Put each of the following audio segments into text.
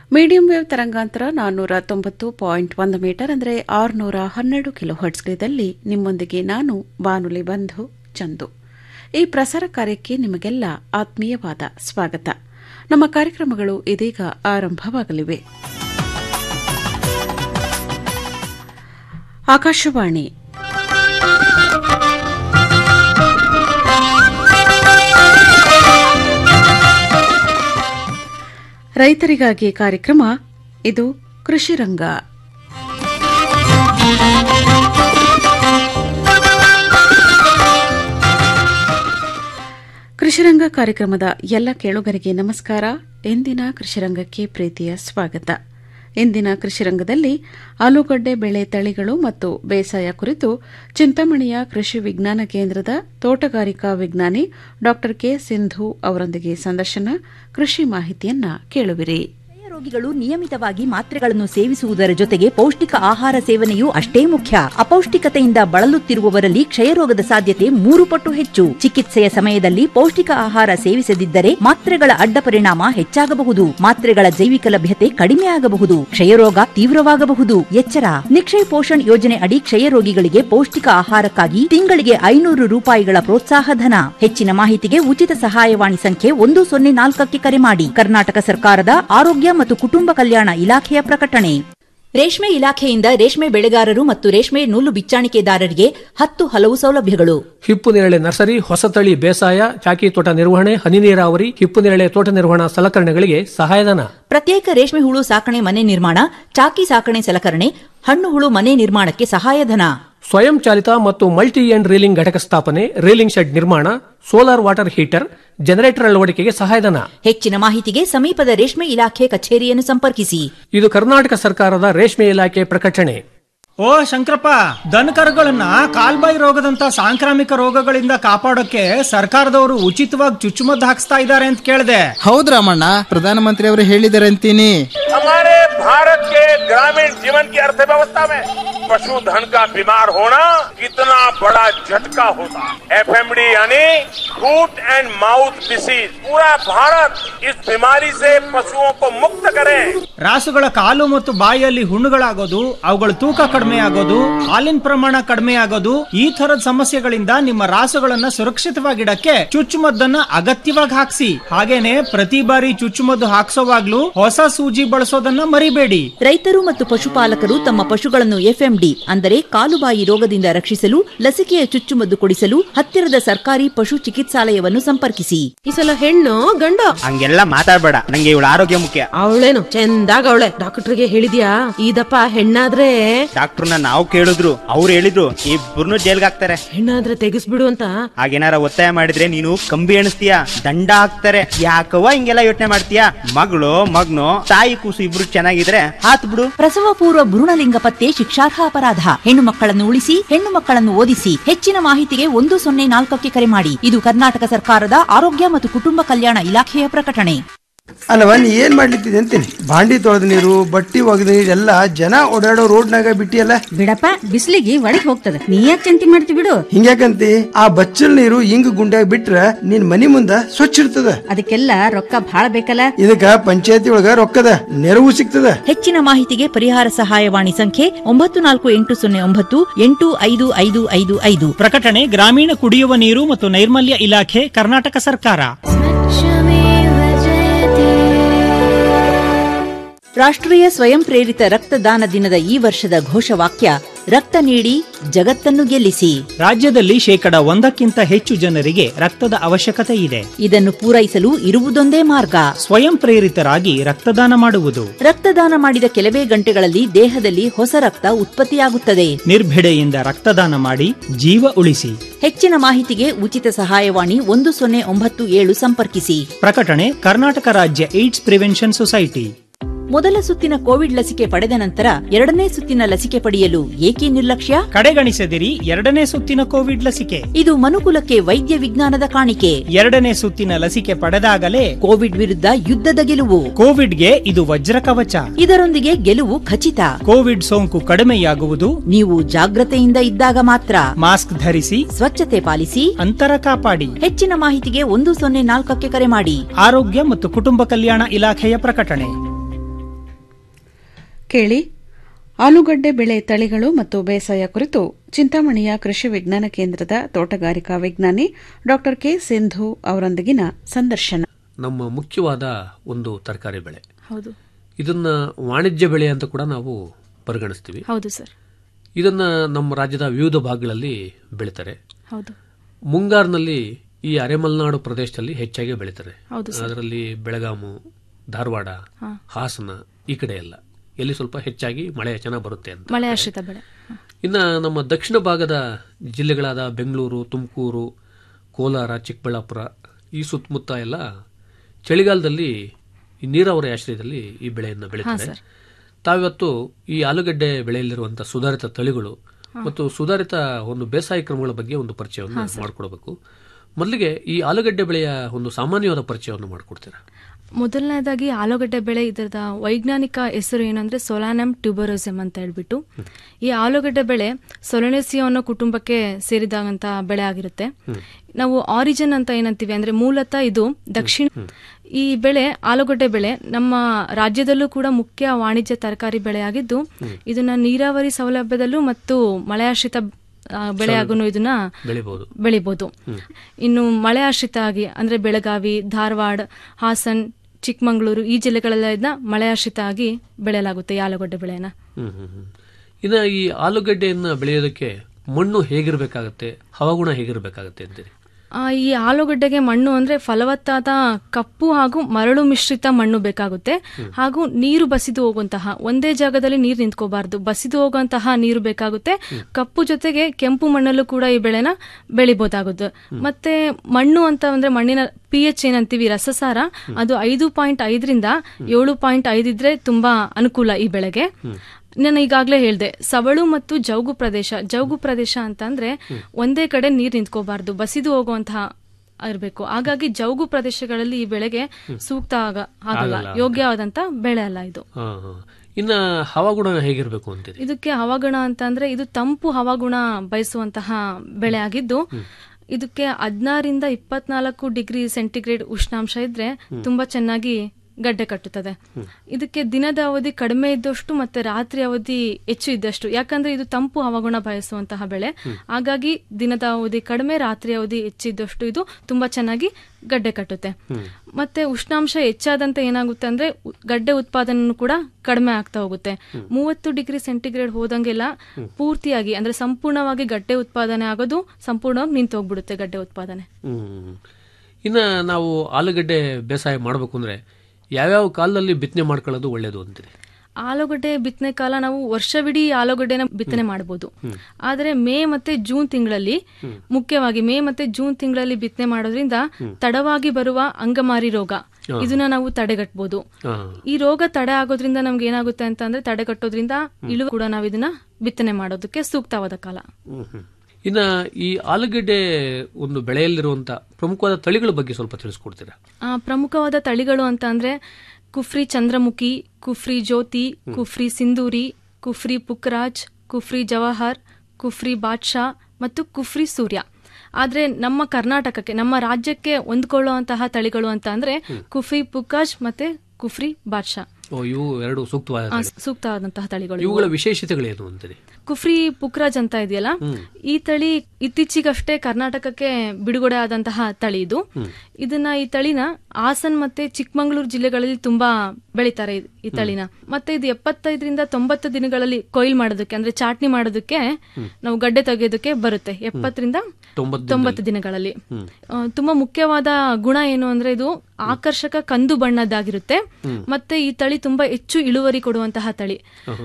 Medium wave ತರಂಗಾಂತರ ನಾನ್ನೂರ ತೊಂಬತ್ತು ಪಾಯಿಂಟ್ ಒಂದು ಮೀಟರ್ ಅಂದರೆ ಆರುನೂರ ಹನ್ನೆರಡು ಕಿಲೋ ಹರ್ಟ್ಸ್ಗಳಲ್ಲಿ ನಿಮ್ಮೊಂದಿಗೆ ನಾನು ಬಾನುಲಿ ಬಂಧು ಚಂದು ಈ ಪ್ರಸಾರ ಕಾರ್ಯಕ್ಕೆ ನಿಮಗೆಲ್ಲ ಆತ್ಮೀಯವಾದ ಸ್ವಾಗತ ನಮ್ಮ ಕಾರ್ಯಕ್ರಮಗಳು ಇದೀಗ ಆರಂಭವಾಗಲಿವೆ ಆಕಾಶವಾಣಿ ರೈತರಿಗಾಗಿ ಕಾರ್ಯಕ್ರಮ ಇದು ಕೃಷಿ ರಂಗ ಕೃಷಿರಂಗ ಕಾರ್ಯಕ್ರಮದ ಎಲ್ಲ ಕೇಳುಗರಿಗೆ ನಮಸ್ಕಾರ ಇಂದಿನ ಕೃಷಿರಂಗಕ್ಕೆ ಪ್ರೀತಿಯ ಸ್ವಾಗತ ಇಂದಿನ ಕೃಷಿರಂಗದಲ್ಲಿ ಆಲೂಗಡ್ಡೆ ಬೆಳೆ ತಳಿಗಳು ಮತ್ತು ಬೇಸಾಯ ಕುರಿತು ಚಿಂತಾಮಣಿಯ ಕೃಷಿ ವಿಜ್ಞಾನ ಕೇಂದ್ರದ ತೋಟಗಾರಿಕಾ ವಿಜ್ಞಾನಿ ಡಾ ಕೆ ಸಿಂಧು ಅವರೊಂದಿಗೆ ಸಂದರ್ಶನ ಕೃಷಿ ಮಾಹಿತಿಯನ್ನ ಕೇಳುವಿರಿ ರೋಗಿಗಳು ನಿಯಮಿತವಾಗಿ ಮಾತ್ರೆಗಳನ್ನು ಸೇವಿಸುವುದರ ಜೊತೆಗೆ ಪೌಷ್ಟಿಕ ಆಹಾರ ಸೇವನೆಯೂ ಅಷ್ಟೇ ಮುಖ್ಯ ಅಪೌಷ್ಟಿಕತೆಯಿಂದ ಬಳಲುತ್ತಿರುವವರಲ್ಲಿ ಕ್ಷಯರೋಗದ ಸಾಧ್ಯತೆ ಮೂರು ಪಟ್ಟು ಹೆಚ್ಚು ಚಿಕಿತ್ಸೆಯ ಸಮಯದಲ್ಲಿ ಪೌಷ್ಟಿಕ ಆಹಾರ ಸೇವಿಸದಿದ್ದರೆ ಮಾತ್ರೆಗಳ ಅಡ್ಡ ಪರಿಣಾಮ ಹೆಚ್ಚಾಗಬಹುದು ಮಾತ್ರೆಗಳ ಜೈವಿಕ ಲಭ್ಯತೆ ಕಡಿಮೆಯಾಗಬಹುದು ಕ್ಷಯರೋಗ ತೀವ್ರವಾಗಬಹುದು ಎಚ್ಚರ ನಿಕ್ಷಯ್ ಪೋಷಣ್ ಯೋಜನೆ ಅಡಿ ಕ್ಷಯ ರೋಗಿಗಳಿಗೆ ಪೌಷ್ಟಿಕ ಆಹಾರಕ್ಕಾಗಿ ತಿಂಗಳಿಗೆ ಐನೂರು ರೂಪಾಯಿಗಳ ಪ್ರೋತ್ಸಾಹ ಧನ ಹೆಚ್ಚಿನ ಮಾಹಿತಿಗೆ ಉಚಿತ ಸಹಾಯವಾಣಿ ಸಂಖ್ಯೆ ಒಂದು ಸೊನ್ನೆ ನಾಲ್ಕಕ್ಕೆ ಕರೆ ಮಾಡಿ ಕರ್ನಾಟಕ ಸರ್ಕಾರದ ಆರೋಗ್ಯ ಮತ್ತು ಕುಟುಂಬ ಕಲ್ಯಾಣ ಇಲಾಖೆಯ ಪ್ರಕಟಣೆ ರೇಷ್ಮೆ ಇಲಾಖೆಯಿಂದ ರೇಷ್ಮೆ ಬೆಳೆಗಾರರು ಮತ್ತು ರೇಷ್ಮೆ ನೂಲು ಬಿಚ್ಚಾಣಿಕೆದಾರರಿಗೆ ಹತ್ತು ಹಲವು ಸೌಲಭ್ಯಗಳು ಹಿಪ್ಪು ನೇರಳೆ ನರ್ಸರಿ ಹೊಸತಳಿ ಬೇಸಾಯ ಚಾಕಿ ತೋಟ ನಿರ್ವಹಣೆ ಹನಿ ನೀರಾವರಿ ಹಿಪ್ಪು ನೇರಳೆ ತೋಟ ನಿರ್ವಹಣಾ ಸಲಕರಣೆಗಳಿಗೆ ಸಹಾಯಧನ ಪ್ರತ್ಯೇಕ ರೇಷ್ಮೆ ಹುಳು ಸಾಕಣೆ ಮನೆ ನಿರ್ಮಾಣ ಚಾಕಿ ಸಾಕಣೆ ಸಲಕರಣೆ ಹಣ್ಣು ಹುಳು ಮನೆ ನಿರ್ಮಾಣಕ್ಕೆ ಸಹಾಯಧನ ಸ್ವಯಂ ಚಾಲಿತ ಮತ್ತು ಮಲ್ಟಿ ಎಂಡ್ ರೀಲಿಂಗ್ ಘಟಕ ಸ್ಥಾಪನೆ ರೀಲಿಂಗ್ ಶೆಡ್ ನಿರ್ಮಾಣ ಸೋಲಾರ್ ವಾಟರ್ ಹೀಟರ್ ಜನರೇಟರ್ ಅಳವಡಿಕೆಗೆ ಸಹಾಯಧನ ಹೆಚ್ಚಿನ ಮಾಹಿತಿಗೆ ಸಮೀಪದ ರೇಷ್ಮೆ ಇಲಾಖೆ ಕಚೇರಿಯನ್ನು ಸಂಪರ್ಕಿಸಿ ಇದು ಕರ್ನಾಟಕ ಸರ್ಕಾರದ ರೇಷ್ಮೆ ಇಲಾಖೆ ಪ್ರಕಟಣೆ ಓ ಶಂಕರಪ್ಪ ದನಕರುಗಳನ್ನ ಕಾಲ್ಬಾಯಿ ರೋಗದಂತ ಸಾಂಕ್ರಾಮಿಕ ರೋಗಗಳಿಂದ ಕಾಪಾಡೋಕೆ ಸರ್ಕಾರದವರು ಉಚಿತವಾಗಿ ಚುಚ್ಚುಮದ್ದು ಹಾಕ್ಸ್ತಾ ಇದ್ದಾರೆ ಅಂತ ಕೇಳಿದೆ ಹೌದ್ ರಾಮಣ್ಣ ಪ್ರಧಾನಮಂತ್ರಿ ಅವರು ಹೇಳಿದ್ದಾರೆ ಅಂತೀನಿ हमारे भारत के ग्रामीण जीवन की अर्थव्यवस्था में पशुधन का बीमार होना कितना बड़ा झटका होता एफएमडी यानी फूट एंड माउथ डिसीज पूरा भारत इस बीमारी से पशुओं को मुक्त करे ರಾಸುಗಳ ಕಾಲು ಮತ್ತು ಬಾಯಿಯಲ್ಲಿ ಹುಣ್ಣುಗಳಾಗೋದು ಅವುಗಳ ತೂಕ ಕಡಿಮೆ ಆಗೋದು ಹಾಲಿನ ಪ್ರಮಾಣ ಕಡಿಮೆ ಆಗೋದು ಈ ತರದ ಸಮಸ್ಯೆಗಳಿಂದ ನಿಮ್ಮ ರಾಸುಗಳನ್ನ ಸುರಕ್ಷಿತವಾಗಿಡಕ್ಕೆ ಚುಚ್ಚುಮದ್ದನ್ನ ಅಗತ್ಯವಾಗಿ ಹಾಕ್ಸಿ ಹಾಗೇನೆ ಪ್ರತಿ ಬಾರಿ ಚುಚ್ಚುಮದ್ದು ಹಾಕ್ಸೋವಾಗ್ಲೂ ಹೊಸ ಸೂಜಿ ಬಳಸೋದನ್ನ ಮರಿಬೇಡಿ ರೈತರು ಮತ್ತು ಪಶುಪಾಲಕರು ತಮ್ಮ ಪಶುಗಳನ್ನು ಎಫ್ಎಂಡಿ ಅಂದರೆ ಕಾಲುಬಾಯಿ ರೋಗದಿಂದ ರಕ್ಷಿಸಲು ಲಸಿಕೆಯ ಚುಚ್ಚುಮದ್ದು ಕೊಡಿಸಲು ಹತ್ತಿರದ ಸರ್ಕಾರಿ ಪಶು ಚಿಕಿತ್ಸಾಲಯವನ್ನು ಸಂಪರ್ಕಿಸಿ ಈ ಸಲ ಹೆಣ್ಣು ಗಂಡ ಹಂಗೆಲ್ಲ ಮಾತಾಡ್ಬೇಡ ನಂಗೆ ಇವಳ ಆರೋಗ್ಯ ಮುಖ್ಯ ಅವಳೇನು ಚಂದಾಗ ಅವಳೆ ಡಾಕ್ಟರ್ಗೆ ಹೇಳಿದ್ಯಾ ಇದಪ್ಪ ಹೆಣ್ಣಾದ್ರೆ ಡಾಕ್ಟರ್ನ ನಾವು ಕೇಳಿದ್ರು ಅವ್ರು ಹೇಳಿದ್ರು ಇಬ್ಬರನ್ನು ಜೈಲ್ಗೆ ಹಾಕ್ತಾರೆ ಹೆಣ್ಣಾದ್ರೆ ತೆಗಿಸ್ಬಿಡು ಅಂತ ಹಾಗೇನಾರ ಒತ್ತಾಯ ಮಾಡಿದ್ರೆ ನೀನು ಕಂಬಿ ಎಣಿಸ್ತೀಯ ದಂಡ ಹಾಕ್ತಾರೆ ಯಾಕವ್ವ ಹಿಂಗೆಲ್ಲ ಯೋಚನೆ ಮಾಡ್ತೀಯ ಮಗಳು ಮಗ್ನು ತಾಯಿ ಕೂಸು ಇಬ್ರು ಚೆನ್ನಾಗಿದ್ರೆ ಹಾತ್ ಬಿಡು ಪ್ರಸವ ಪೂರ್ವ ಭ್ರೂಣಲಿಂಗ ಪತ್ತೆ ಶಿಕ್ಷಾರ್ಹ ಅಪರಾಧ ಹೆಣ್ಣು ಮಕ್ಕಳನ್ನು ಉಳಿಸಿ ಹೆಣ್ಣು ಮಕ್ಕಳನ್ನು ಓದಿಸಿ ಹೆಚ್ಚಿನ ಮಾಹಿತಿಗೆ ಒಂದು ಸೊನ್ನೆ ನಾಲ್ಕಕ್ಕೆ ಕರೆ ಮಾಡಿ ಇದು ಕರ್ನಾಟಕ ಸರ್ಕಾರದ ಆರೋಗ್ಯ ಮತ್ತು ಕುಟುಂಬ ಕಲ್ಯಾಣ ಇಲಾಖೆಯ ಪ್ರಕಟಣೆ ಅಲ್ಲವ ನೀ ಏನ್ ಮಾಡ್ಲಿತ್ತಿದೆ ಅಂತೀನಿ ಬಾಂಡಿ ತೊಳೆದ ನೀರು ಬಟ್ಟಿ ಒಗೆದ ನೀರು ಎಲ್ಲ ಜನ ಓಡಾಡೋ ರೋಡ್ನಾಗ ಬಿಟ್ಟಿಯಲ್ಲ ಬಿಡಪ್ಪ ಬಿಸಿಲಿಗೆ ಒಳಗ್ ಹೋಗ್ತದ ನೀ ಯಾಕೆ ಚಿಂತೆ ಮಾಡ್ತಿ ಬಿಡು ಹಿಂಗ್ಯಾಕಂತಿ ಆ ಬಚ್ಚಲ್ ನೀರು ಹಿಂಗ್ ಗುಂಡ್ಯಾಗ ಬಿಟ್ರ ನಿನ್ ಮನಿ ಮುಂದ ಸ್ವಚ್ಛ ಇರ್ತದ ಅದಕ್ಕೆಲ್ಲ ರೊಕ್ಕ ಭಾಳ ಬೇಕಲ್ಲ ಇದಕ್ಕ ಪಂಚಾಯತಿ ಒಳಗ ರೊಕ್ಕದ ನೆರವು ಸಿಗ್ತದ ಹೆಚ್ಚಿನ ಮಾಹಿತಿಗೆ ಪರಿಹಾರ ಸಹಾಯವಾಣಿ ಸಂಖ್ಯೆ ಒಂಬತ್ತು ನಾಲ್ಕು ಎಂಟು ಸೊನ್ನೆ ಒಂಬತ್ತು ಎಂಟು ಐದು ಐದು ಐದು ಐದು ಪ್ರಕಟಣೆ ಗ್ರಾಮೀಣ ಕುಡಿಯುವ ನೀರು ಮತ್ತು ನೈರ್ಮಲ್ಯ ಇಲಾಖೆ ಕರ್ನಾಟಕ ಸರ್ಕಾರ ರಾಷ್ಟ್ರೀಯ ಸ್ವಯಂ ಪ್ರೇರಿತ ರಕ್ತದಾನ ದಿನದ ಈ ವರ್ಷದ ಘೋಷವಾಕ್ಯ ರಕ್ತ ನೀಡಿ ಜಗತ್ತನ್ನು ಗೆಲ್ಲಿಸಿ ರಾಜ್ಯದಲ್ಲಿ ಶೇಕಡ ಒಂದಕ್ಕಿಂತ ಹೆಚ್ಚು ಜನರಿಗೆ ರಕ್ತದ ಅವಶ್ಯಕತೆ ಇದೆ ಇದನ್ನು ಪೂರೈಸಲು ಇರುವುದೊಂದೇ ಮಾರ್ಗ ಸ್ವಯಂ ಪ್ರೇರಿತರಾಗಿ ರಕ್ತದಾನ ಮಾಡುವುದು ರಕ್ತದಾನ ಮಾಡಿದ ಕೆಲವೇ ಗಂಟೆಗಳಲ್ಲಿ ದೇಹದಲ್ಲಿ ಹೊಸ ರಕ್ತ ಉತ್ಪತ್ತಿಯಾಗುತ್ತದೆ ನಿರ್ಭಿಡೆಯಿಂದ ರಕ್ತದಾನ ಮಾಡಿ ಜೀವ ಉಳಿಸಿ ಹೆಚ್ಚಿನ ಮಾಹಿತಿಗೆ ಉಚಿತ ಸಹಾಯವಾಣಿ ಒಂದು ಸೊನ್ನೆ ಒಂಬತ್ತು ಏಳು ಸಂಪರ್ಕಿಸಿ ಪ್ರಕಟಣೆ ಕರ್ನಾಟಕ ರಾಜ್ಯ ಏಡ್ಸ್ ಪ್ರಿವೆನ್ಷನ್ ಸೊಸೈಟಿ ಮೊದಲ ಸುತ್ತಿನ ಕೋವಿಡ್ ಲಸಿಕೆ ಪಡೆದ ನಂತರ ಎರಡನೇ ಸುತ್ತಿನ ಲಸಿಕೆ ಪಡೆಯಲು ಏಕೆ ನಿರ್ಲಕ್ಷ್ಯ ಕಡೆಗಣಿಸದಿರಿ ಎರಡನೇ ಸುತ್ತಿನ ಕೋವಿಡ್ ಲಸಿಕೆ ಇದು ಮನುಕುಲಕ್ಕೆ ವೈದ್ಯ ವಿಜ್ಞಾನದ ಕಾಣಿಕೆ ಎರಡನೇ ಸುತ್ತಿನ ಲಸಿಕೆ ಪಡೆದಾಗಲೇ ಕೋವಿಡ್ ವಿರುದ್ಧ ಯುದ್ಧದ ಗೆಲುವು ಕೋವಿಡ್ಗೆ ಇದು ವಜ್ರ ಕವಚ ಇದರೊಂದಿಗೆ ಗೆಲುವು ಖಚಿತ ಕೋವಿಡ್ ಸೋಂಕು ಕಡಿಮೆಯಾಗುವುದು ನೀವು ಜಾಗ್ರತೆಯಿಂದ ಇದ್ದಾಗ ಮಾತ್ರ ಮಾಸ್ಕ್ ಧರಿಸಿ ಸ್ವಚ್ಛತೆ ಪಾಲಿಸಿ ಅಂತರ ಕಾಪಾಡಿ ಹೆಚ್ಚಿನ ಮಾಹಿತಿಗೆ ಒಂದು ಸೊನ್ನೆ ನಾಲ್ಕಕ್ಕೆ ಕರೆ ಮಾಡಿ ಆರೋಗ್ಯ ಮತ್ತು ಕುಟುಂಬ ಕಲ್ಯಾಣ ಇಲಾಖೆಯ ಪ್ರಕಟಣೆ ಕೇಳಿ ಆಲೂಗಡ್ಡೆ ಬೆಳೆ ತಳಿಗಳು ಮತ್ತು ಬೇಸಾಯ ಕುರಿತು ಚಿಂತಾಮಣಿಯ ಕೃಷಿ ವಿಜ್ಞಾನ ಕೇಂದ್ರದ ತೋಟಗಾರಿಕಾ ವಿಜ್ಞಾನಿ ಡಾ ಕೆ ಸಿಂಧು ಅವರೊಂದಿಗಿನ ಸಂದರ್ಶನ ನಮ್ಮ ಮುಖ್ಯವಾದ ಒಂದು ತರಕಾರಿ ಬೆಳೆ ಹೌದು ಇದನ್ನ ವಾಣಿಜ್ಯ ಬೆಳೆ ಅಂತ ಕೂಡ ನಾವು ಪರಿಗಣಿಸ್ತೀವಿ ಹೌದು ಸರ್ ಇದನ್ನ ನಮ್ಮ ರಾಜ್ಯದ ವಿವಿಧ ಭಾಗಗಳಲ್ಲಿ ಬೆಳೀತಾರೆ ಹೌದು ಮುಂಗಾರಿನಲ್ಲಿ ಈ ಅರೆಮಲೆನಾಡು ಪ್ರದೇಶದಲ್ಲಿ ಹೆಚ್ಚಾಗಿ ಬೆಳೀತಾರೆ ಹೌದು ಸರ್. ಅದರಲ್ಲಿ ಬೆಳಗಾಮು ಧಾರವಾಡ ಹಾ. ಹಾಸನ ಈ ಕಡೆ ಎಲ್ಲ ಎಲ್ಲಿ ಸ್ವಲ್ಪ ಹೆಚ್ಚಾಗಿ ಮಳೆ ಚೆನ್ನಾಗಿ ಬರುತ್ತೆ ಅಂತ ಮಳೆ ಆಶ್ರಿತ ಬೆಳೆ ಇನ್ನು ನಮ್ಮ ದಕ್ಷಿಣ ಭಾಗದ ಜಿಲ್ಲೆಗಳಾದ ಬೆಂಗಳೂರು ತುಮಕೂರು ಕೋಲಾರ ಚಿಕ್ಕಬಳ್ಳಾಪುರ ಈ ಸುತ್ತಮುತ್ತ ಎಲ್ಲ ಚಳಿಗಾಲದಲ್ಲಿ ಈ ನೀರಾವರಿ ಆಶ್ರಯದಲ್ಲಿ ಈ ಬೆಳೆಯನ್ನು ಬೆಳೀತಾರೆ ಸರ್. ತಾವಿವತ್ತು ಈ ಆಲೂಗಡ್ಡೆ ಬೆಳೆಯಲ್ಲಿರುವಂತಹ ಸುಧಾರಿತ ತಳಿಗಳು ಮತ್ತು ಸುಧಾರಿತ ಒಂದು ಬೇಸಾಯ ಕ್ರಮಗಳ ಬಗ್ಗೆ ಒಂದು ಪರಿಚಯವನ್ನು ಮಾಡಿಕೊಡ್ಬೇಕು ಮೊದಲಿಗೆ ಈ ಆಲೂಗಡ್ಡೆ ಬೆಳೆಯ ಒಂದು ಸಾಮಾನ್ಯವಾದ ಪರಿಚಯವನ್ನು ಮಾಡಿಕೊಡ್ತೀರಾ ಮೊದಲನೇದಾಗಿ ಆಲೂಗಡ್ಡೆ ಬೆಳೆ ಇದರದ ವೈಜ್ಞಾನಿಕ ಹೆಸರು ಏನಂದ್ರೆ ಸೊಲಾನಮ್ ಟ್ಯೂಬರೋಸಮ್ ಅಂತ ಹೇಳ್ಬಿಟ್ಟು ಈ ಆಲೂಗಡ್ಡೆ ಬೆಳೆ ಸೊಲನೆಸಿಯೋ ಅನ್ನೋ ಕುಟುಂಬಕ್ಕೆ ಸೇರಿದಂತ ಬೆಳೆ ಆಗಿರುತ್ತೆ ನಾವು ಆರಿಜಿನ್ ಅಂತ ಏನಂತೀವಿ ಅಂದ್ರೆ ಮೂಲತಃ ಇದು ದಕ್ಷಿಣ ಈ ಬೆಳೆ ಆಲೂಗಡ್ಡೆ ಬೆಳೆ ನಮ್ಮ ರಾಜ್ಯದಲ್ಲೂ ಕೂಡ ಮುಖ್ಯ ವಾಣಿಜ್ಯ ತರಕಾರಿ ಬೆಳೆಯಾಗಿದ್ದು ಇದನ್ನ ನೀರಾವರಿ ಸೌಲಭ್ಯದಲ್ಲೂ ಮತ್ತು ಮಳೆಯಾಶ್ರಿತ ಆ, ಬೆಳೆಯಾಗೂ ಇದನ್ನ ಬೆಳಿಬಹುದು ಬೆಳಿಬಹುದು ಇನ್ನು ಮಳೆ ಆಶ್ರಿತ ಆಗಿ ಅಂದ್ರೆ ಬೆಳಗಾವಿ ಧಾರವಾಡ ಹಾಸನ್ ಚಿಕ್ಕಮಗಳೂರು ಈ ಜಿಲ್ಲೆಗಳೆಲ್ಲ ಇದನ್ನ ಮಳೆ ಆಶ್ರಿತ ಆಗಿ ಬೆಳೆಯಲಾಗುತ್ತೆ ಈ ಆಲೂಗಡ್ಡೆ ಬೆಳೆನ ಹ್ಮ್ ಹ್ಮ್ ಹ್ಮ್. ಇನ್ನು ಈ ಆಲೂಗಡ್ಡೆಯನ್ನ ಬೆಳೆಯೋದಕ್ಕೆ ಮಣ್ಣು ಹೇಗಿರಬೇಕಾಗತ್ತೆ ಹವಾಗುಣ ಹೇಗಿರಬೇಕಾಗತ್ತೆ ಅಂತೀರಿ ಆ, ಈ ಆಲೂಗಡ್ಡೆಗೆ ಮಣ್ಣು ಅಂದ್ರೆ ಫಲವತ್ತಾದ ಕಪ್ಪು ಹಾಗೂ ಮರಳು ಮಿಶ್ರಿತ ಮಣ್ಣು ಬೇಕಾಗುತ್ತೆ ಹಾಗೂ ನೀರು ಬಸಿದು ಹೋಗುವಂತಹ ಒಂದೇ ಜಾಗದಲ್ಲಿ ನೀರು ನಿಂತ್ಕೋಬಾರ್ದು ಬಸಿದು ಹೋಗುವಂತಹ ನೀರು ಬೇಕಾಗುತ್ತೆ ಕಪ್ಪು ಜೊತೆಗೆ ಕೆಂಪು ಮಣ್ಣಲ್ಲೂ ಕೂಡ ಈ ಬೆಳೆನ ಬೆಳಿಬಹುದಾಗುತ್ತೆ ಮತ್ತೆ ಮಣ್ಣು ಅಂತ ಅಂದ್ರೆ ಮಣ್ಣಿನ ಪಿ ಎಚ್ ಏನಂತೀವಿ ರಸಸಾರ ಅದು ಐದು ಪಾಯಿಂಟ್ ಐದರಿಂದ ಏಳು ಪಾಯಿಂಟ್ ಐದಿದ್ರೆ ತುಂಬಾ ಅನುಕೂಲ ಈ ಬೆಳೆಗೆ ನಾನು ಈಗಾಗಲೇ ಹೇಳಿದೆ ಸವಳು ಮತ್ತು ಜೌಗು ಪ್ರದೇಶ ಜೌಗು ಪ್ರದೇಶ ಅಂತ ಅಂದ್ರೆ ಒಂದೇ ಕಡೆ ನೀರು ನಿಂತ್ಕೋಬಾರ್ದು ಬಸಿದು ಹೋಗುವಂತಹ ಇರಬೇಕು ಹಾಗಾಗಿ ಜೌಗು ಪ್ರದೇಶಗಳಲ್ಲಿ ಈ ಬೆಳೆಗೆ ಸೂಕ್ತ ಆಗ- ಆಗಲ್ಲ ಆಗಲ್ಲ. ಯೋಗ್ಯವಾದಂತ ಬೆಳೆ ಅಲ್ಲ ಇದು ಹಾ ಹಾ ಇನ್ನ ಹವಾಗುಣ ಹೇಗಿರಬೇಕು ಅಂತೀರಿ ಇದಕ್ಕೆ ಹವಾಗುಣ ಅಂತ ಅಂದ್ರೆ ಇದು ತಂಪು ಹವಾಗುಣ ಬಯಸುವಂತಹ ಬೆಳೆ ಆಗಿದ್ದು ಇದಕ್ಕೆ ಹದಿನಾರಿಂದ ಇಪ್ಪತ್ನಾಲ್ಕು ಡಿಗ್ರಿ ಸೆಂಟಿಗ್ರೇಡ್ ಉಷ್ಣಾಂಶ ಇದ್ರೆ ತುಂಬಾ ಚೆನ್ನಾಗಿ ಗಡ್ಡೆ ಕಟ್ಟುತ್ತದೆ ಇದಕ್ಕೆ ದಿನದ ಅವಧಿ ಕಡಿಮೆ ಇದ್ದಷ್ಟು ಮತ್ತೆ ರಾತ್ರಿ ಅವಧಿ ಹೆಚ್ಚು ಇದ್ದಷ್ಟು ಯಾಕಂದ್ರೆ ಇದು ತಂಪು ಹವಾಗುಣ ಬಯಸುವಂತಹ ಬೆಳೆ ಹಾಗಾಗಿ ದಿನದ ಅವಧಿ ಕಡಿಮೆ ರಾತ್ರಿ ಅವಧಿ ಹೆಚ್ಚಿದ್ದಷ್ಟು ಇದು ತುಂಬಾ ಚೆನ್ನಾಗಿ ಗಡ್ಡೆ ಕಟ್ಟುತ್ತೆ ಮತ್ತೆ ಉಷ್ಣಾಂಶ ಹೆಚ್ಚಾದಂತೆ ಏನಾಗುತ್ತೆ ಅಂದ್ರೆ ಉ- ಗಡ್ಡೆ ಉತ್ಪಾದನೆ ಕೂಡ ಕಡಿಮೆ ಆಗ್ತಾ ಹೋಗುತ್ತೆ ಮೂವತ್ತು ಡಿಗ್ರಿ ಸೆಂಟಿಗ್ರೇಡ್ ಹೋದಂಗೆಲ್ಲ ಪೂರ್ತಿಯಾಗಿ ಅಂದ್ರೆ ಸಂಪೂರ್ಣವಾಗಿ ಗಡ್ಡೆ ಉತ್ಪಾದನೆ ಆಗೋದು ಸಂಪೂರ್ಣವಾಗಿ ನಿಂತು ಹೋಗ್ಬಿಡುತ್ತೆ ಗಡ್ಡೆ ಉತ್ಪಾದನೆ ಹ್ಮ್ ಇನ್ನ ನಾವು ಆಲೂಗಡ್ಡೆ ಬೇಸಾಯ ಮಾಡಬೇಕು ಅಂದ್ರೆ ಯಾವ್ಯಾವ ಕಾಲದಲ್ಲಿ ಬಿತ್ತನೆ ಮಾಡ್ಕೊಳ್ಳೋದು ಒಳ್ಳೇದು ಅಂತೀರಿ ಆಲೂಗಡ್ಡೆ ಬಿತ್ತನೆ ಕಾಲ ನಾವು ವರ್ಷವಿಡೀ ಆಲೂಗಡ್ಡೆನ ಬಿತ್ತನೆ ಮಾಡಬಹುದು ಆದರೆ ಮೇ ಮತ್ತೆ ಜೂನ್ ತಿಂಗಳಲ್ಲಿ ಮುಖ್ಯವಾಗಿ ಮೇ ಮತ್ತೆ ಜೂನ್ ತಿಂಗಳಲ್ಲಿ ಬಿತ್ತನೆ ಮಾಡೋದ್ರಿಂದ ತಡವಾಗಿ ಬರುವ ಅಂಗಮಾರಿ ರೋಗ ಇದನ್ನ ನಾವು ತಡೆಗಟ್ಟಬಹುದು ಹಾ ಈ ರೋಗ ತಡೆ ಆಗೋದ್ರಿಂದ ನಮ್ಗೆ ಏನಾಗುತ್ತೆ ಅಂತ ಅಂದ್ರೆ ತಡೆಗಟ್ಟೋದ್ರಿಂದ ಇಳುವ ಕೂಡ ನಾವು ಇದನ್ನ ಬಿತ್ತನೆ ಮಾಡೋದಕ್ಕೆ ಸೂಕ್ತವಾದ ಕಾಲ ಹ್ಮ್ ಹ್ಮ್. ಇನ್ನ ಈ ಆಲೂಗಡ್ಡೆ ಒಂದು ಬೆಳೆಯಲ್ಲಿರುವಂತ ಪ್ರಮುಖವಾದ ತಳಿಗಳ ಬಗ್ಗೆ ಸ್ವಲ್ಪ ತಿಳಿಸ್ಕೊಡ್ತೀರಾ ಆ, ಪ್ರಮುಖವಾದ ತಳಿಗಳು ಅಂತ ಅಂದ್ರೆ ಕುಫ್ರಿ ಚಂದ್ರಮುಖಿ ಕುಫ್ರಿ ಜ್ಯೋತಿ ಕುಫ್ರಿ ಸಿಂಧೂರಿ ಕುಫ್ರಿ ಪುಕ್ರಾಜ್ ಕುಫ್ರಿ ಜವಾಹರ್ ಕುಫ್ರಿ ಬಾದ್ಶಾ ಮತ್ತು ಕುಫ್ರಿ ಸೂರ್ಯ ಆದ್ರೆ ನಮ್ಮ ಕರ್ನಾಟಕಕ್ಕೆ ನಮ್ಮ ರಾಜ್ಯಕ್ಕೆ ಹೊಂದ್ಕೊಳ್ಳುವಂತಹ ತಳಿಗಳು ಅಂತ ಅಂದ್ರೆ ಕುಫ್ರಿ ಪುಕ್ರಾಜ್ ಮತ್ತೆ ಕುಫ್ರಿ ಬಾದ್ಶಾ ಓ ಇವು ಎರಡು ಸೂಕ್ತವಾದ ಆ, ತಳಿ. ಸೂಕ್ತವಾದಂತಹ ತಳಿಗಳು ಇವು. ಇವುಗಳ ವಿಶೇಷತೆಗಳೇನು ಅಂತೀರಿ ಕುಫ್ರಿ ಪುಕ್ರಾಜ್ ಅಂತ ಇದೆಯಲ್ಲ ಈ ತಳಿ ಇತ್ತೀಚೆಗಷ್ಟೇ ಕರ್ನಾಟಕಕ್ಕೆ ಬಿಡುಗಡೆ ಆದಂತಹ ತಳಿ ಇದು ಇದನ್ನ ಈ ತಳಿನ ಹಾಸನ್ ಮತ್ತೆ ಚಿಕ್ಕಮಗಳೂರು ಜಿಲ್ಲೆಗಳಲ್ಲಿ ತುಂಬಾ ಬೆಳಿತಾರೆ ಇದ್- ಈ ತಳಿನ ಮತ್ತೆ ಇದು ಎಪ್ಪತ್ತೈದರಿಂದ ತೊಂಬತ್ತು ದಿನಗಳಲ್ಲಿ ಕೊಯ್ಲ್ ಮಾಡೋದಕ್ಕೆ ಅಂದ್ರೆ ಚಾಟ್ನಿ ಮಾಡೋದಕ್ಕೆ ನಾವು ಗಡ್ಡೆ ತೆಗೆಯೋದಕ್ಕೆ ಬರುತ್ತೆ ಎಪ್ಪತ್ತರಿಂದ ತೊಂಬತ್ತು ತೊಂಬತ್ತು ದಿನಗಳಲ್ಲಿ ಆ, ತುಂಬಾ ಮುಖ್ಯವಾದ ಗುಣ ಏನು ಅಂದ್ರೆ ಇದು ಆಕರ್ಷಕ ಕಂದು ಬಣ್ಣದ್ದಾಗಿರುತ್ತೆ ಮತ್ತೆ ಈ ತಳಿ ತುಂಬಾ ಹೆಚ್ಚು ಇಳುವರಿ ಕೊಡುವಂತಹ ತಳಿ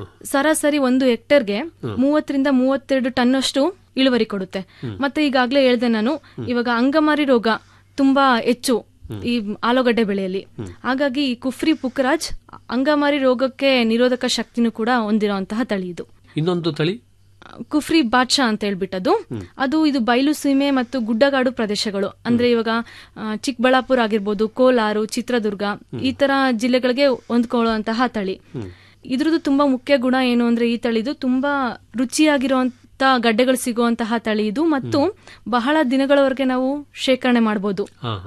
ಸರಾಸರಿ ಒಂದು ಹೆಕ್ಟೇರ್ಗೆ ಮೂವತ್ತರಿಂದ ಮೂವತ್ತೆರಡು ಟನ್ ಅಷ್ಟು ಇಳುವರಿ ಕೊಡುತ್ತೆ ಮತ್ತೆ ಈಗಾಗಲೇ ಹೇಳ್ದೆ ನಾನು ಇವಾಗ ಅಂಗಮಾರಿ ರೋಗ ತುಂಬಾ ಹೆಚ್ಚು ಈ ಆಲೂಗಡ್ಡೆ ಬೆಳೆಯಲ್ಲಿ ಹಾಗಾಗಿ ಈ ಕುಫ್ರಿ ಪುಕ್ರಾಜ್ ಅಂಗಮಾರಿ ರೋಗಕ್ಕೆ ನಿರೋಧಕ ಶಕ್ತಿನೂ ಕೂಡ ಹೊಂದಿರುವಂತಹ ತಳಿ ಇದು ಇನ್ನೊಂದು ತಳಿ ಕುಫ್ರಿ ಬಾದ್ಶಾ ಅಂತ ಹೇಳ್ಬಿಟ್ಟದು ಅದು ಇದು ಬಯಲು ಸೀಮೆ ಮತ್ತು ಗುಡ್ಡಗಾಡು ಪ್ರದೇಶಗಳು ಅಂದ್ರೆ ಇವಾಗ ಆ, ಚಿಕ್ಕಬಳ್ಳಾಪುರ ಆಗಿರ್ಬೋದು ಕೋಲಾರು ಚಿತ್ರದುರ್ಗ ಈ ತರ ಜಿಲ್ಲೆಗಳಿಗೆ ಹೊಂದ್ಕೊಳ್ಳುವಂತಹ ತಳಿ ಇದ್ರದ್ದು ತುಂಬಾ ಮುಖ್ಯ ಗುಣ ಏನು ಅಂದ್ರೆ ಈ ತಳಿದು ತುಂಬಾ ರುಚಿಯಾಗಿರುವಂತ ಗಡ್ಡೆಗಳು ಸಿಗುವಂತಹ ತಳಿ ಇದು ಮತ್ತು ಬಹಳ ದಿನಗಳವರೆಗೆ ನಾವು ಶೇಖರಣೆ ಮಾಡಬಹುದು ಹಾ ಹಾ ಹಾ.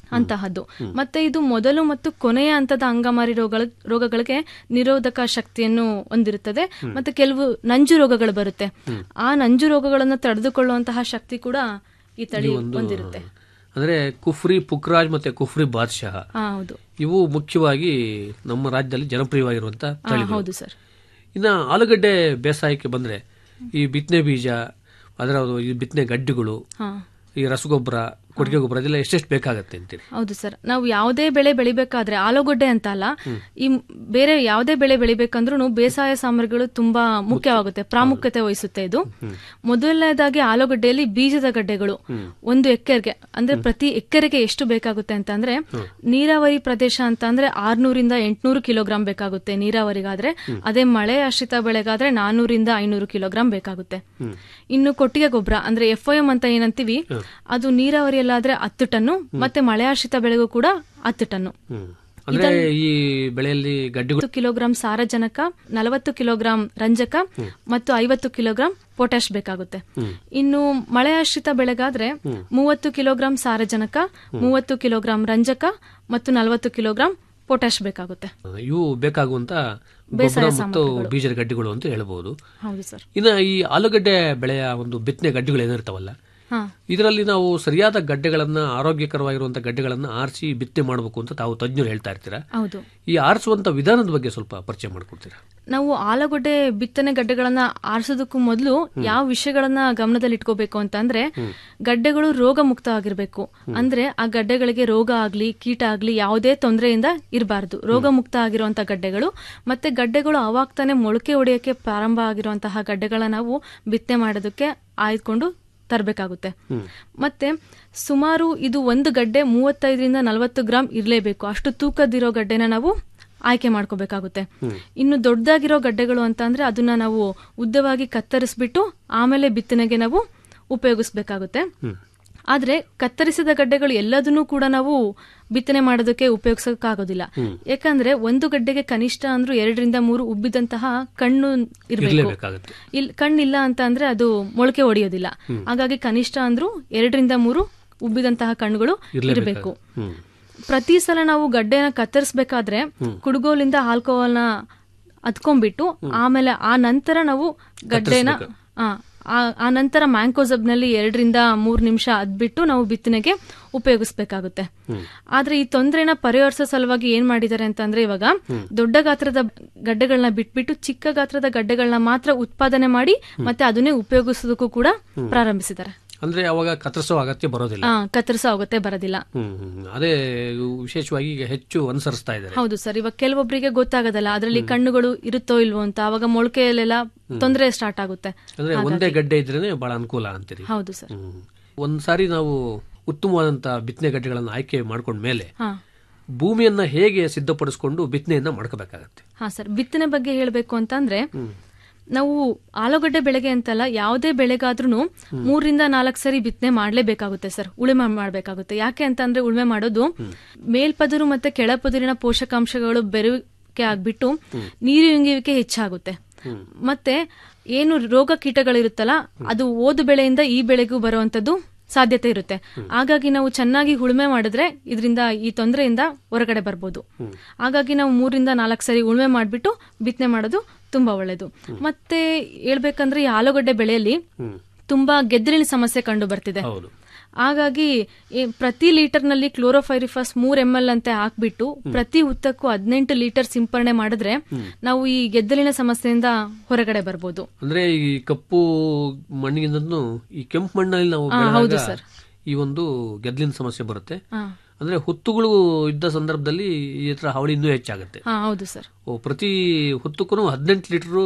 ಅಂತಹದ್ದು ಮತ್ತೆ ಇದು ಮೊದಲು ಮತ್ತು ಕೊನೆಯ ಹಂತದ ಅಂಗಮಾರಿ ರೋಗಗಳ ರೋಗಗಳಿಗೆ ನಿರೋಧಕ ಶಕ್ತಿಯನ್ನು ಹೊಂದಿರುತ್ತದೆ ಮತ್ತೆ ಕೆಲವು ನಂಜು ರೋಗಗಳು ಬರುತ್ತೆ ಆ ನಂಜು ರೋಗಗಳನ್ನು ತಡೆದುಕೊಳ್ಳುವಂತಹ ಶಕ್ತಿ ಕೂಡ ಈ ತಳಿ ಹೊಂದಿರುತ್ತೆ ಅಂದ್ರೆ ಕುಫ್ರಿ ಪುಕ್ರಾಜ್ ಮತ್ತೆ ಕುಫ್ರಿ ಬಾದ್ಶಾಹ ಹಾ ಹೌದು ಇವು ಮುಖ್ಯವಾಗಿ ನಮ್ಮ ರಾಜ್ಯದಲ್ಲಿ ಜನಪ್ರಿಯವಾಗಿರುವಂತ ಹಾ, ತಳಿಗಳು ಹೌದು ಸರ್ ಇನ್ನ ಆಲೂಗಡ್ಡೆ ಬೇಸಾಯಕ್ಕೆ ಬಂದ್ರೆ ಈ ಬಿತ್ತನೆ ಬೀಜ ಅದರ ಈ ಬಿತ್ತನೆ ಗಡ್ಡೆಗಳು ಹಾ ಈ ರಸಗೊಬ್ಬರ ಕೊಟ್ಟಿಗೆ ಗೊಬ್ಬರ ಅದೆಲ್ಲ ಎಷ್ಟೆಷ್ಟು ಬೇಕಾಗತ್ತೆ ಅಂತೀರಿ ಹೌದು ಸರ್ ನಾವು ಯಾವುದೇ ಬೆಳೆ ಬೆಳಿಬೇಕಾದ್ರೆ ಆಲೂಗಡ್ಡೆ ಅಂತ ಅಲ್ಲ ಈ ಬೇರೆ ಯಾವುದೇ ಬೆಳೆ ಬೆಳಿಬೇಕಂದ್ರೂ ಬೇಸಾಯ ಸಾಮಗ್ರಿಗಳು ತುಂಬಾ ಮುಖ್ಯವಾಗುತ್ತೆ ಪ್ರಾಮುಖ್ಯತೆ ವಹಿಸುತ್ತೆ ಇದು ಮೊದಲನೇದಾಗಿ ಆಲೂಗಡ್ಡೆಯಲ್ಲಿ ಬೀಜದ ಗಡ್ಡೆಗಳು ಒಂದು ಎಕರೆಗೆ ಅಂದ್ರೆ ಪ್ರತಿ ಎಕರೆಗೆ ಎಷ್ಟು ಬೇಕಾಗುತ್ತೆ ಅಂತ ಅಂದ್ರೆ ನೀರಾವರಿ ಪ್ರದೇಶ ಅಂತ ಅಂದ್ರೆ ಆರ್ನೂರಿಂದ ಎಂಟ್ನೂರು ಕಿಲೋಗ್ರಾಂ ಬೇಕಾಗುತ್ತೆ ನೀರಾವರಿಗಾದ್ರೆ ಅದೇ ಮಳೆ ಆಶ್ರಿತ ಬೆಳೆಗಾದ್ರೆ ನಾನೂರಿಂದ ಐನೂರು ಕಿಲೋಗ್ರಾಂ ಬೇಕಾಗುತ್ತೆ ಇನ್ನು ಕೊಟ್ಟಿಗೆ ಗೊಬ್ಬರ ಅಂದ್ರೆ ಎಫ್ ಎಂ ಅಂತ ಏನಂತೀವಿ ಅದು ನೀರಾವರಿಯಲ್ಲಾದ್ರೆ ಹತ್ತು ಟನ್ನು ಮತ್ತೆ ಮಳೆ ಆಶ್ರಿತ ಬೆಳೆಗೂ ಕೂಡ ಹತ್ತು ಟನ್ನು ಅಂದ್ರೆ ಈ ಬೆಳೆಯಲ್ಲಿ ಗಡ್ಡೆಗಳು ಐವತ್ತು ಕಿಲೋಗ್ರಾಂ ಸಾರಜನಕ ನಲವತ್ತು ಕಿಲೋಗ್ರಾಂ ರಂಜಕ ಮತ್ತು ಐವತ್ತು ಕಿಲೋಗ್ರಾಂ ಪೊಟ್ಯಾಶ್ ಬೇಕಾಗುತ್ತೆ ಇನ್ನು ಮಳೆ ಆಶ್ರಿತ ಬೆಳೆಗಾದ್ರೆ ಮೂವತ್ತು ಕಿಲೋಗ್ರಾಂ ಸಾರಜನಕ ಮೂವತ್ತು ಕಿಲೋಗ್ರಾಂ ರಂಜಕ ಮತ್ತು ನಲವತ್ತು ಕಿಲೋಗ್ರಾಂ ಪೊಟ್ಯಾಶ್ ಬೇಕಾಗುತ್ತೆ ಇವು ಬೇಕಾಗುವಂತ ಗೊಬ್ಬರ ಮತ್ತು ಬೀಜದ ಗಡ್ಡೆಗಳು ಅಂತ ಹೇಳ್ಬೋದು ಹೌದು ಸರ್ ಇನ್ನ ಈ ಆಲೂಗಡ್ಡೆ ಬೆಳೆಯ ಒಂದು ಬಿತ್ತನೆ ಗಡ್ಡೆಗಳು ಏನಿರ್ತಾವಲ್ಲ ಹಾ ಇದರಲ್ಲಿ ನಾವು ಸರಿಯಾದ ಗಡ್ಡೆಗಳನ್ನ ಆರೋಗ್ಯಕರವಾಗಿರುವಂತಹ ಗಡ್ಡೆಗಳನ್ನ ಆರಿಸಿ ಬಿತ್ತನೆ ಮಾಡಬೇಕು ಅಂತ ತಾವು ತಜ್ಞರು ಹೇಳ್ತಾ ಇರ್ತೀರಾ ಹೌದು ಈ ಆರಿಸುವಂತ ವಿಧಾನದ ಬಗ್ಗೆ ಸ್ವಲ್ಪ ಪರಿಚಯ ಮಾಡ್ಕೊಡ್ತೀರಾ ನಾವು ಆಲೂಗಡ್ಡೆ ಬಿತ್ತನೆ ಗಡ್ಡೆಗಳನ್ನ ಆರಿಸೋದಕ್ಕೂ ಮೊದಲು ಯಾವ ವಿಷಯಗಳನ್ನ ಗಮನದಲ್ಲಿ ಇಟ್ಕೋಬೇಕು ಅಂತ ಅಂದ್ರೆ ಗಡ್ಡೆಗಳು ರೋಗ ಮುಕ್ತ ಆಗಿರ್ಬೇಕು ಅಂದ್ರೆ ಆ ಗಡ್ಡೆಗಳಿಗೆ ರೋಗ ಆಗ್ಲಿ ಕೀಟ ಆಗ್ಲಿ ಯಾವುದೇ ತೊಂದರೆಯಿಂದ ಇರಬಾರ್ದು ರೋಗ ಮುಕ್ತ ಆಗಿರುವಂತಹ ಗಡ್ಡೆಗಳು ಮತ್ತೆ ಗಡ್ಡೆಗಳು ಅವಾಗ್ತಾನೆ ಮೊಳಕೆ ಹೊಡೆಯಕ್ಕೆ ಪ್ರಾರಂಭ ಆಗಿರುವಂತಹ ಗಡ್ಡೆಗಳನ್ನ ನಾವು ಬಿತ್ತನೆ ಮಾಡೋದಕ್ಕೆ ಆಯ್ದುಕೊಂಡು ತರಬೇಕಾಗುತ್ತೆ ಮತ್ತೆ ಸುಮಾರು ಇದು ಒಂದು ಗಡ್ಡೆ ಮೂವತ್ತೈದರಿಂದ ನಲವತ್ತು ಗ್ರಾಂ ಇರಲೇಬೇಕು ಅಷ್ಟು ತೂಕದಿರೋ ಗಡ್ಡೆನ ನಾವು ಆಯ್ಕೆ ಮಾಡ್ಕೋಬೇಕಾಗುತ್ತೆ ಇನ್ನು ದೊಡ್ಡದಾಗಿರೋ ಗಡ್ಡೆಗಳು ಅಂತ ಅಂದ್ರೆ ಅದನ್ನ ನಾವು ಉದ್ದವಾಗಿ ಕತ್ತರಿಸ್ಬಿಟ್ಟು ಆಮೇಲೆ ಬಿತ್ತನೆಗೆ ನಾವು ಉಪಯೋಗಿಸ್ಬೇಕಾಗುತ್ತೆ ಆದ್ರೆ ಕತ್ತರಿಸಿದ ಗಡ್ಡೆಗಳು ಎಲ್ಲದನ್ನೂ ಕೂಡ ನಾವು ಬಿತ್ತನೆ ಮಾಡೋದಕ್ಕೆ ಉಪಯೋಗಿಸಕ್ಕಾಗೋದಿಲ್ಲ ಯಾಕಂದ್ರೆ ಒಂದು ಗಡ್ಡೆಗೆ ಕನಿಷ್ಠ ಅಂದ್ರೂ ಎರಡರಿಂದ ಮೂರು ಉಬ್ಬಿದಂತಹ ಕಣ್ಣು ಇರಬೇಕು ಇರ್ಲೇಬೇಕಾಗುತ್ತೆ. ಇಲ್ ಕಣ್ಣಿಲ್ಲ ಅಂತ ಅಂದ್ರೆ ಅದು ಮೊಳಕೆ ಹೊಡೆಯೋದಿಲ್ಲ ಹಾಗಾಗಿ ಕನಿಷ್ಠ ಅಂದ್ರೂ ಎರಡರಿಂದ ಮೂರು ಉಬ್ಬಿದಂತಹ ಕಣ್ಣುಗಳು ಇರಬೇಕು ಹ್ಮ್ ಪ್ರತಿ ಸಲ ನಾವು ಗಡ್ಡೆನ ಕತ್ತರಿಸ್ಬೇಕಾದ್ರೆ ಕುಡುಗೋಲಿಂದ ಆಲ್ಕೋಹಾಲ್ನ ಅದ್ಕೊಂಡ್ಬಿಟ್ಟು ಆಮೇಲೆ ಆ ನಂತರ ನಾವು ಗಡ್ಡೆನ ಆ, ಆ- ಆ ನಂತರ ಮ್ಯಾಂಕೋಸಬ್ನಲ್ಲಿ ಎರಡರಿಂದ ಮೂರು ನಿಮಿಷ ಅದ್ಬಿಟ್ಟು ನಾವು ಬಿತ್ತನೆಗೆ ಉಪಯೋಗಿಸ್ಬೇಕಾಗುತ್ತೆ ಆದ್ರೆ ಈ ತೊಂದರೆನ ಪರಿಹರಿಸೋ ಸಲುವಾಗಿ ಏನ್ ಮಾಡಿದ್ದಾರೆ ಅಂತಂದ್ರೆ ಇವಾಗ ದೊಡ್ಡ ಗಾತ್ರದ ಗಡ್ಡೆಗಳನ್ನ ಬಿಟ್ಬಿಟ್ಟು ಚಿಕ್ಕ ಗಾತ್ರದ ಗಡ್ಡೆಗಳನ್ನ ಮಾತ್ರ ಉತ್ಪಾದನೆ ಮಾಡಿ ಮತ್ತೆ ಅದನ್ನೇ ಉಪಯೋಗಿಸೋದಕ್ಕೂ ಕೂಡ ಪ್ರಾರಂಭಿಸಿದ್ದಾರೆ ಅಂದ್ರೆ ಅವಾಗ ಕತ್ತರಿಸೋ ಅಗತ್ಯ ಬರೋದಿಲ್ಲ ಆ, ಕತ್ತರಿಸೋ ಆಗುತ್ತೆ ಬರೋದಿಲ್ಲ ಹ್ಮ್ ಹ್ಮ್. ಅದೇ ಇವು ವಿಶೇಷವಾಗಿ ಈಗ ಹೆಚ್ಚು ಅನುಸರಿಸ್ತಾ ಇದ್ದಾರೆ ಹೌದು ಸರ್ ಇವಾಗ ಕೆಲವೊಬ್ಬರಿಗೆ ಗೊತ್ತಾಗೋದಲ್ಲ ಅದರಲ್ಲಿ ಕಣ್ಣುಗಳು ಇರುತ್ತೋ ಇಲ್ವೋ ಅಂತ ಅವಾಗ ಮೊಳಕೆಯಲ್ಲೆಲ್ಲ ತೊಂದರೆ ಸ್ಟಾರ್ಟ್ ಆಗುತ್ತೆ ಅಂದ್ರೆ ಒಂದೇ ಗಡ್ಡೆ ಇದ್ರೇನೆ ಬಹಳ ಅನುಕೂಲ ಅಂತೀರಿ ಹೌದು ಸರ್ ಹ್ಮ್. ಒಂದ್ ಸಾರಿ ನಾವು ಉತ್ತಮವಾದಂತ ಬಿತ್ತನೆ ಗಡ್ಡೆಗಳನ್ನ ಆಯ್ಕೆ ಮಾಡ್ಕೊಂಡ ಮೇಲೆ ಹಾ ಭೂಮಿಯನ್ನ ಹೇಗೆ ಸಿದ್ಧಪಡಿಸಿಕೊಂಡು ಬಿತ್ತನೆಯನ್ನ ಮಾಡ್ಕೋಬೇಕಾಗತ್ತೆ ಹಾ ಸರ್ ಬಿತ್ತನೆ ಬಗ್ಗೆ ಹೇಳಬೇಕು ಅಂತಂದ್ರೆ ನಾವು ಆಲೂಗಡ್ಡೆ ಬೆಳೆಗೆ ಅಂತಲ್ಲ ಯಾವುದೇ ಬೆಳೆಗಾದ್ರೂ ಮೂರರಿಂದ ನಾಲ್ಕು ಸರಿ ಬಿತ್ತನೆ ಮಾಡ್ಲೇಬೇಕಾಗುತ್ತೆ ಸರ್ ಉಳುಮೆ ಮಾಡ್ಬೇಕಾಗುತ್ತೆ ಯಾಕೆ ಅಂತಂದ್ರೆ ಉಳುಮೆ ಮಾಡೋದು ಮೇಲ್ಪದರು ಮತ್ತೆ ಕೆಳಪದರಿನ ಪೋಷಕಾಂಶಗಳು ಬೆರುವಿಕೆ ಆಗ್ಬಿಟ್ಟು ನೀರು ಇಂಗುವಿಕೆ ಹೆಚ್ಚಾಗುತ್ತೆ ಮತ್ತೆ ಏನು ರೋಗ ಕೀಟಗಳಿರುತ್ತಲ್ಲ ಅದು ಓದು ಬೆಳೆಯಿಂದ ಈ ಬೆಳೆಗೂ ಬರುವಂತದ್ದು ಸಾಧ್ಯತೆ ಇರುತ್ತೆ ಹಾಗಾಗಿ ನಾವು ಚೆನ್ನಾಗಿ ಉಳುಮೆ ಮಾಡಿದ್ರೆ ಇದರಿಂದ ಈ ತೊಂದರೆಯಿಂದ ಹೊರಗಡೆ ಬರ್ಬೋದು ಹಾಗಾಗಿ ನಾವು ಮೂರಿಂದ ನಾಲ್ಕು ಸರಿ ಉಳುಮೆ ಮಾಡಿಬಿಟ್ಟು ಬಿತ್ತನೆ ಮಾಡೋದು ತುಂಬಾ ಒಳ್ಳೇದು ಮತ್ತೆ ಹೇಳ್ಬೇಕಂದ್ರೆ ಈ ಆಲೂಗಡ್ಡೆ ಬೆಳೆಯಲ್ಲಿ ತುಂಬಾ ಗೆದ್ದಲಿನ ಸಮಸ್ಯೆ ಕಂಡು ಬರ್ತಿದೆ ಹೌದು ಹಾಗಾಗಿ ಈ ಪ್ರತಿ ಲೀಟರ್ನಲ್ಲಿ ಕ್ಲೋರೋಫೈರಿಫಸ್ ಮೂರ್ ಎಂ ಎಲ್ ಅಂತ ಹಾಕ್ಬಿಟ್ಟು ಪ್ರತಿ ಹುತ್ತಕ್ಕೂ ಹದಿನೆಂಟು ಲೀಟರ್ ಸಿಂಪರಣೆ ಮಾಡಿದ್ರೆ ನಾವು ಈ ಗೆದ್ದಲಿನ ಸಮಸ್ಯೆಯಿಂದ ಹೊರಗಡೆ ಬರ್ಬೋದು ಅಂದ್ರೆ ಈ ಕಪ್ಪು ಮಣ್ಣಿಗಿಂತನೂ ಈ ಕೆಂಪು ಮಣ್ಣಲ್ಲಿ ನಾವು ಹಾ, ಹೌದು ಬೆಳೆದಾಗ ಸರ್. ಈ ಒಂದು ಗೆದ್ಲಿನ ಸಮಸ್ಯೆ ಬರುತ್ತೆ ಹಾ ಅಂದ್ರೆ ಹುತ್ತುಗಳು ಇದ್ದ ಸಂದರ್ಭದಲ್ಲಿ ಈ ತರ ಹಾವಳಿ ಇನ್ನೂ ಹೆಚ್ಚಾಗುತ್ತೆ ಹಾ ಹೌದು ಸರ್ ಓ, ಪ್ರತಿ ಹುತ್ತಕ್ಕೂ ಹದಿನೆಂಟು ಲೀಟರ್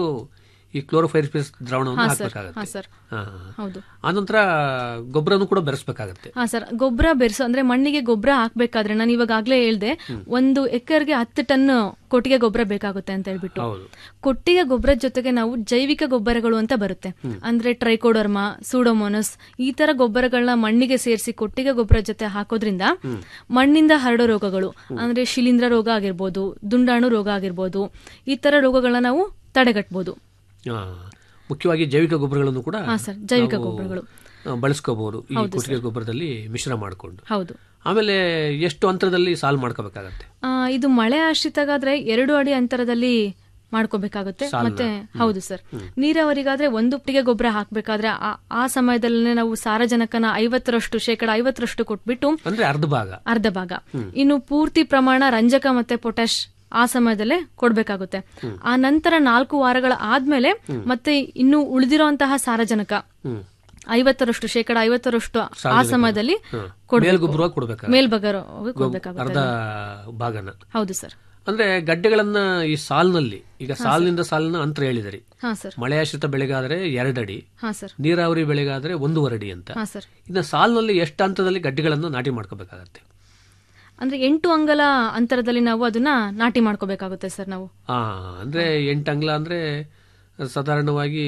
ಈ ಕ್ಲೋರೋಫೈರಿಫಸ್ ದ್ರಾವಣವನ್ನು ಹಾ, ಸರ್. ಹಾ, ಹಾಕ್ಬೇಕಾಗತ್ತೆ ಸರ್. ಹಾ, ಹಾ. ಹೌದು ಆನಂತರ ಗೊಬ್ಬರನು ಕೂಡ ಬೆರೆಸ್ಬೇಕಾಗತ್ತೆ ಹಾ ಸರ್ ಗೊಬ್ಬರ ಬೆರೆಸು ಅಂದ್ರೆ ಮಣ್ಣಿಗೆ ಗೊಬ್ಬರ ಹಾಕ್ಬೇಕಾದ್ರೆ ನಾನು ಇವಾಗ ಆಗ್ಲೇ ಹೇಳ್ದೆ ಒಂದು ಎಕರ್ಗೆ ಹತ್ತು ಟನ್ ಕೊಟ್ಟಿಗೆ ಗೊಬ್ಬರ ಬೇಕಾಗುತ್ತೆ ಅಂತ ಹೇಳ್ಬಿಟ್ಟು ಹೌದು ಕೊಟ್ಟಿಗೆ ಗೊಬ್ಬರದ ಜೊತೆಗೆ ನಾವು ಜೈವಿಕ ಗೊಬ್ಬರಗಳು ಅಂತ ಬರುತ್ತೆ ಅಂದ್ರೆ ಟ್ರೈಕೋಡರ್ಮಾ ಸೂಡೋಮೋನಸ್ ಈ ತರ ಗೊಬ್ಬರಗಳನ್ನ ಮಣ್ಣಿಗೆ ಸೇರಿಸಿ ಕೊಟ್ಟಿಗೆ ಗೊಬ್ಬರ ಜೊತೆ ಹಾಕೋದ್ರಿಂದ ಮಣ್ಣಿಂದ ಹರಡೋ ರೋಗಗಳು ಅಂದ್ರೆ ಶಿಲೀಂಧ್ರ ರೋಗ ಆಗಿರ್ಬೋದು ದುಂಡಾಣು ರೋಗ ಆಗಿರ್ಬೋದು ಈ ತರ ರೋಗಗಳನ್ನ ನಾವು ತಡೆಗಟ್ಟಬಹುದು ಆ, ಮುಖ್ಯವಾಗಿ ಜೈವಿಕ ಗೊಬ್ಬರಗಳನ್ನು ಕೂಡ ಹಾ ಸರ್ ಜೈವಿಕ ನಾವು, ಗೊಬ್ಬರಗಳು ಆ, ಬಳಸ್ಕೋಬಹುದು ಈ ಕೊಟ್ಟಿಗೆ ಗೊಬ್ಬರದಲ್ಲಿ ಮಿಶ್ರ ಮಾಡಿಕೊಂಡು ಹೌದು ಆಮೇಲೆ ಎಷ್ಟು ಅಂತರದಲ್ಲಿ ಸಾಲು ಮಾಡ್ಕೋಬೇಕಾಗತ್ತೆ ಆ, ಇದು ಮಳೆ ಆಶ್ರಿತಗಾದ್ರೆ ಎರಡು ಅಡಿ ಅಂತರದಲ್ಲಿ ಮಾಡ್ಕೋಬೇಕಾಗುತ್ತೆ ಸಾಲ್ನ? ಮತ್ತೆ ಹ್ಮ್. ಹೌದು ಸರ್ ನೀರಾವರಿಗಾದ್ರೆ ಒಂದು ಪುಟ್ಟಿಗೆ ಗೊಬ್ಬರ ಹಾಕ್ಬೇಕಾದ್ರೆ ಆ- ಆ ಸಮಯದಲ್ಲೇ ನಾವು ಸಾರಜನಕನ ಐವತ್ತರಷ್ಟು ಶೇಕಡ ಐವತ್ತರಷ್ಟು ಕೊಟ್ಬಿಟ್ಟು ಅಂದ್ರೆ ಅರ್ಧ ಭಾಗ ಅರ್ಧ ಭಾಗ ಹ್ಮ್. ಇನ್ನು ಪೂರ್ತಿ ಪ್ರಮಾಣ ರಂಜಕ ಮತ್ತೆ ಪೊಟ್ಯಾಶ್ ಆ ಸಮಯದಲ್ಲೇ ಕೊಡ್ಬೇಕಾಗುತ್ತೆ ಹ್ಮ್. ಆ ನಂತರ ನಾಲ್ಕು ವಾರಗಳ ಆದ್ಮೇಲೆ ಹ್ಮ್. ಮತ್ತೆ ಇನ್ನು ಉಳಿದಿರುವಂತಹ ಸಾರಜನಕ ಹ್ಮ್. ಐವತ್ತರಷ್ಟು ಶೇಕಡ ಐವತ್ತರಷ್ಟು ಆ ಸಾರ್ವಜನಿಕ. ಸಮಯದಲ್ಲಿ ಹ್ಮ್. ಕೊಡ್ಬೇಕು. ಮೇಲ್ಗೊಬ್ಬರವಾಗಿ ಕೊಡ್ಬೇಕಾಗುತ್ತೆ. ಮೇಲ್ಬಗರ ಗೊಬ್- ಕೊಡ್ಬೇಕಾಗುತ್ತೆ ಅರ್ಧ ಭಾಗನ ಹೌದು ಸರ್ ಅಂದ್ರೆ ಗಡ್ಡೆಗಳನ್ನ ಈ ಸಾಲಿನಲ್ಲಿ ಈಗ ಹಾ, ಸಾಲಿನಿಂದ ಸಾಲಿನ ಅಂತರ ಹೇಳಿದಿರಿ ಹಾ ಸರ್ ಮಳೆಯಾಶ್ರಿತ ಬೆಳೆಗಾದ್ರೆ ಎರಡಡಿ ಹಾ ಸರ್ ನೀರಾವರಿ ಬೆಳೆಗಾದ್ರೆ ಒಂದೂವರೆ ಅಡಿ ಅಂತ ಹಾ ಸರ್ ಇನ್ನು ಸಾಲಿನಲ್ಲಿ ಎಷ್ಟು ಹಂತದಲ್ಲಿ ಗಡ್ಡೆಗಳನ್ನ ನಾಟಿ ಮಾಡ್ಕೋಬೇಕಾಗತ್ತೆ ಅಂದ್ರೆ ಎಂಟು ಅಂಗಲ ಅಂತರದಲ್ಲಿ ನಾವು ಅದನ್ನ ನಾಟಿ ಮಾಡ್ಕೋಬೇಕಾಗುತ್ತೆ ಸರ್ ನಾವು ಆ ಅಂದ್ರೆ ಎಂಟು ಅಂಗ್ಲ ಅಂದ್ರೆ ಸಾಧಾರಣವಾಗಿ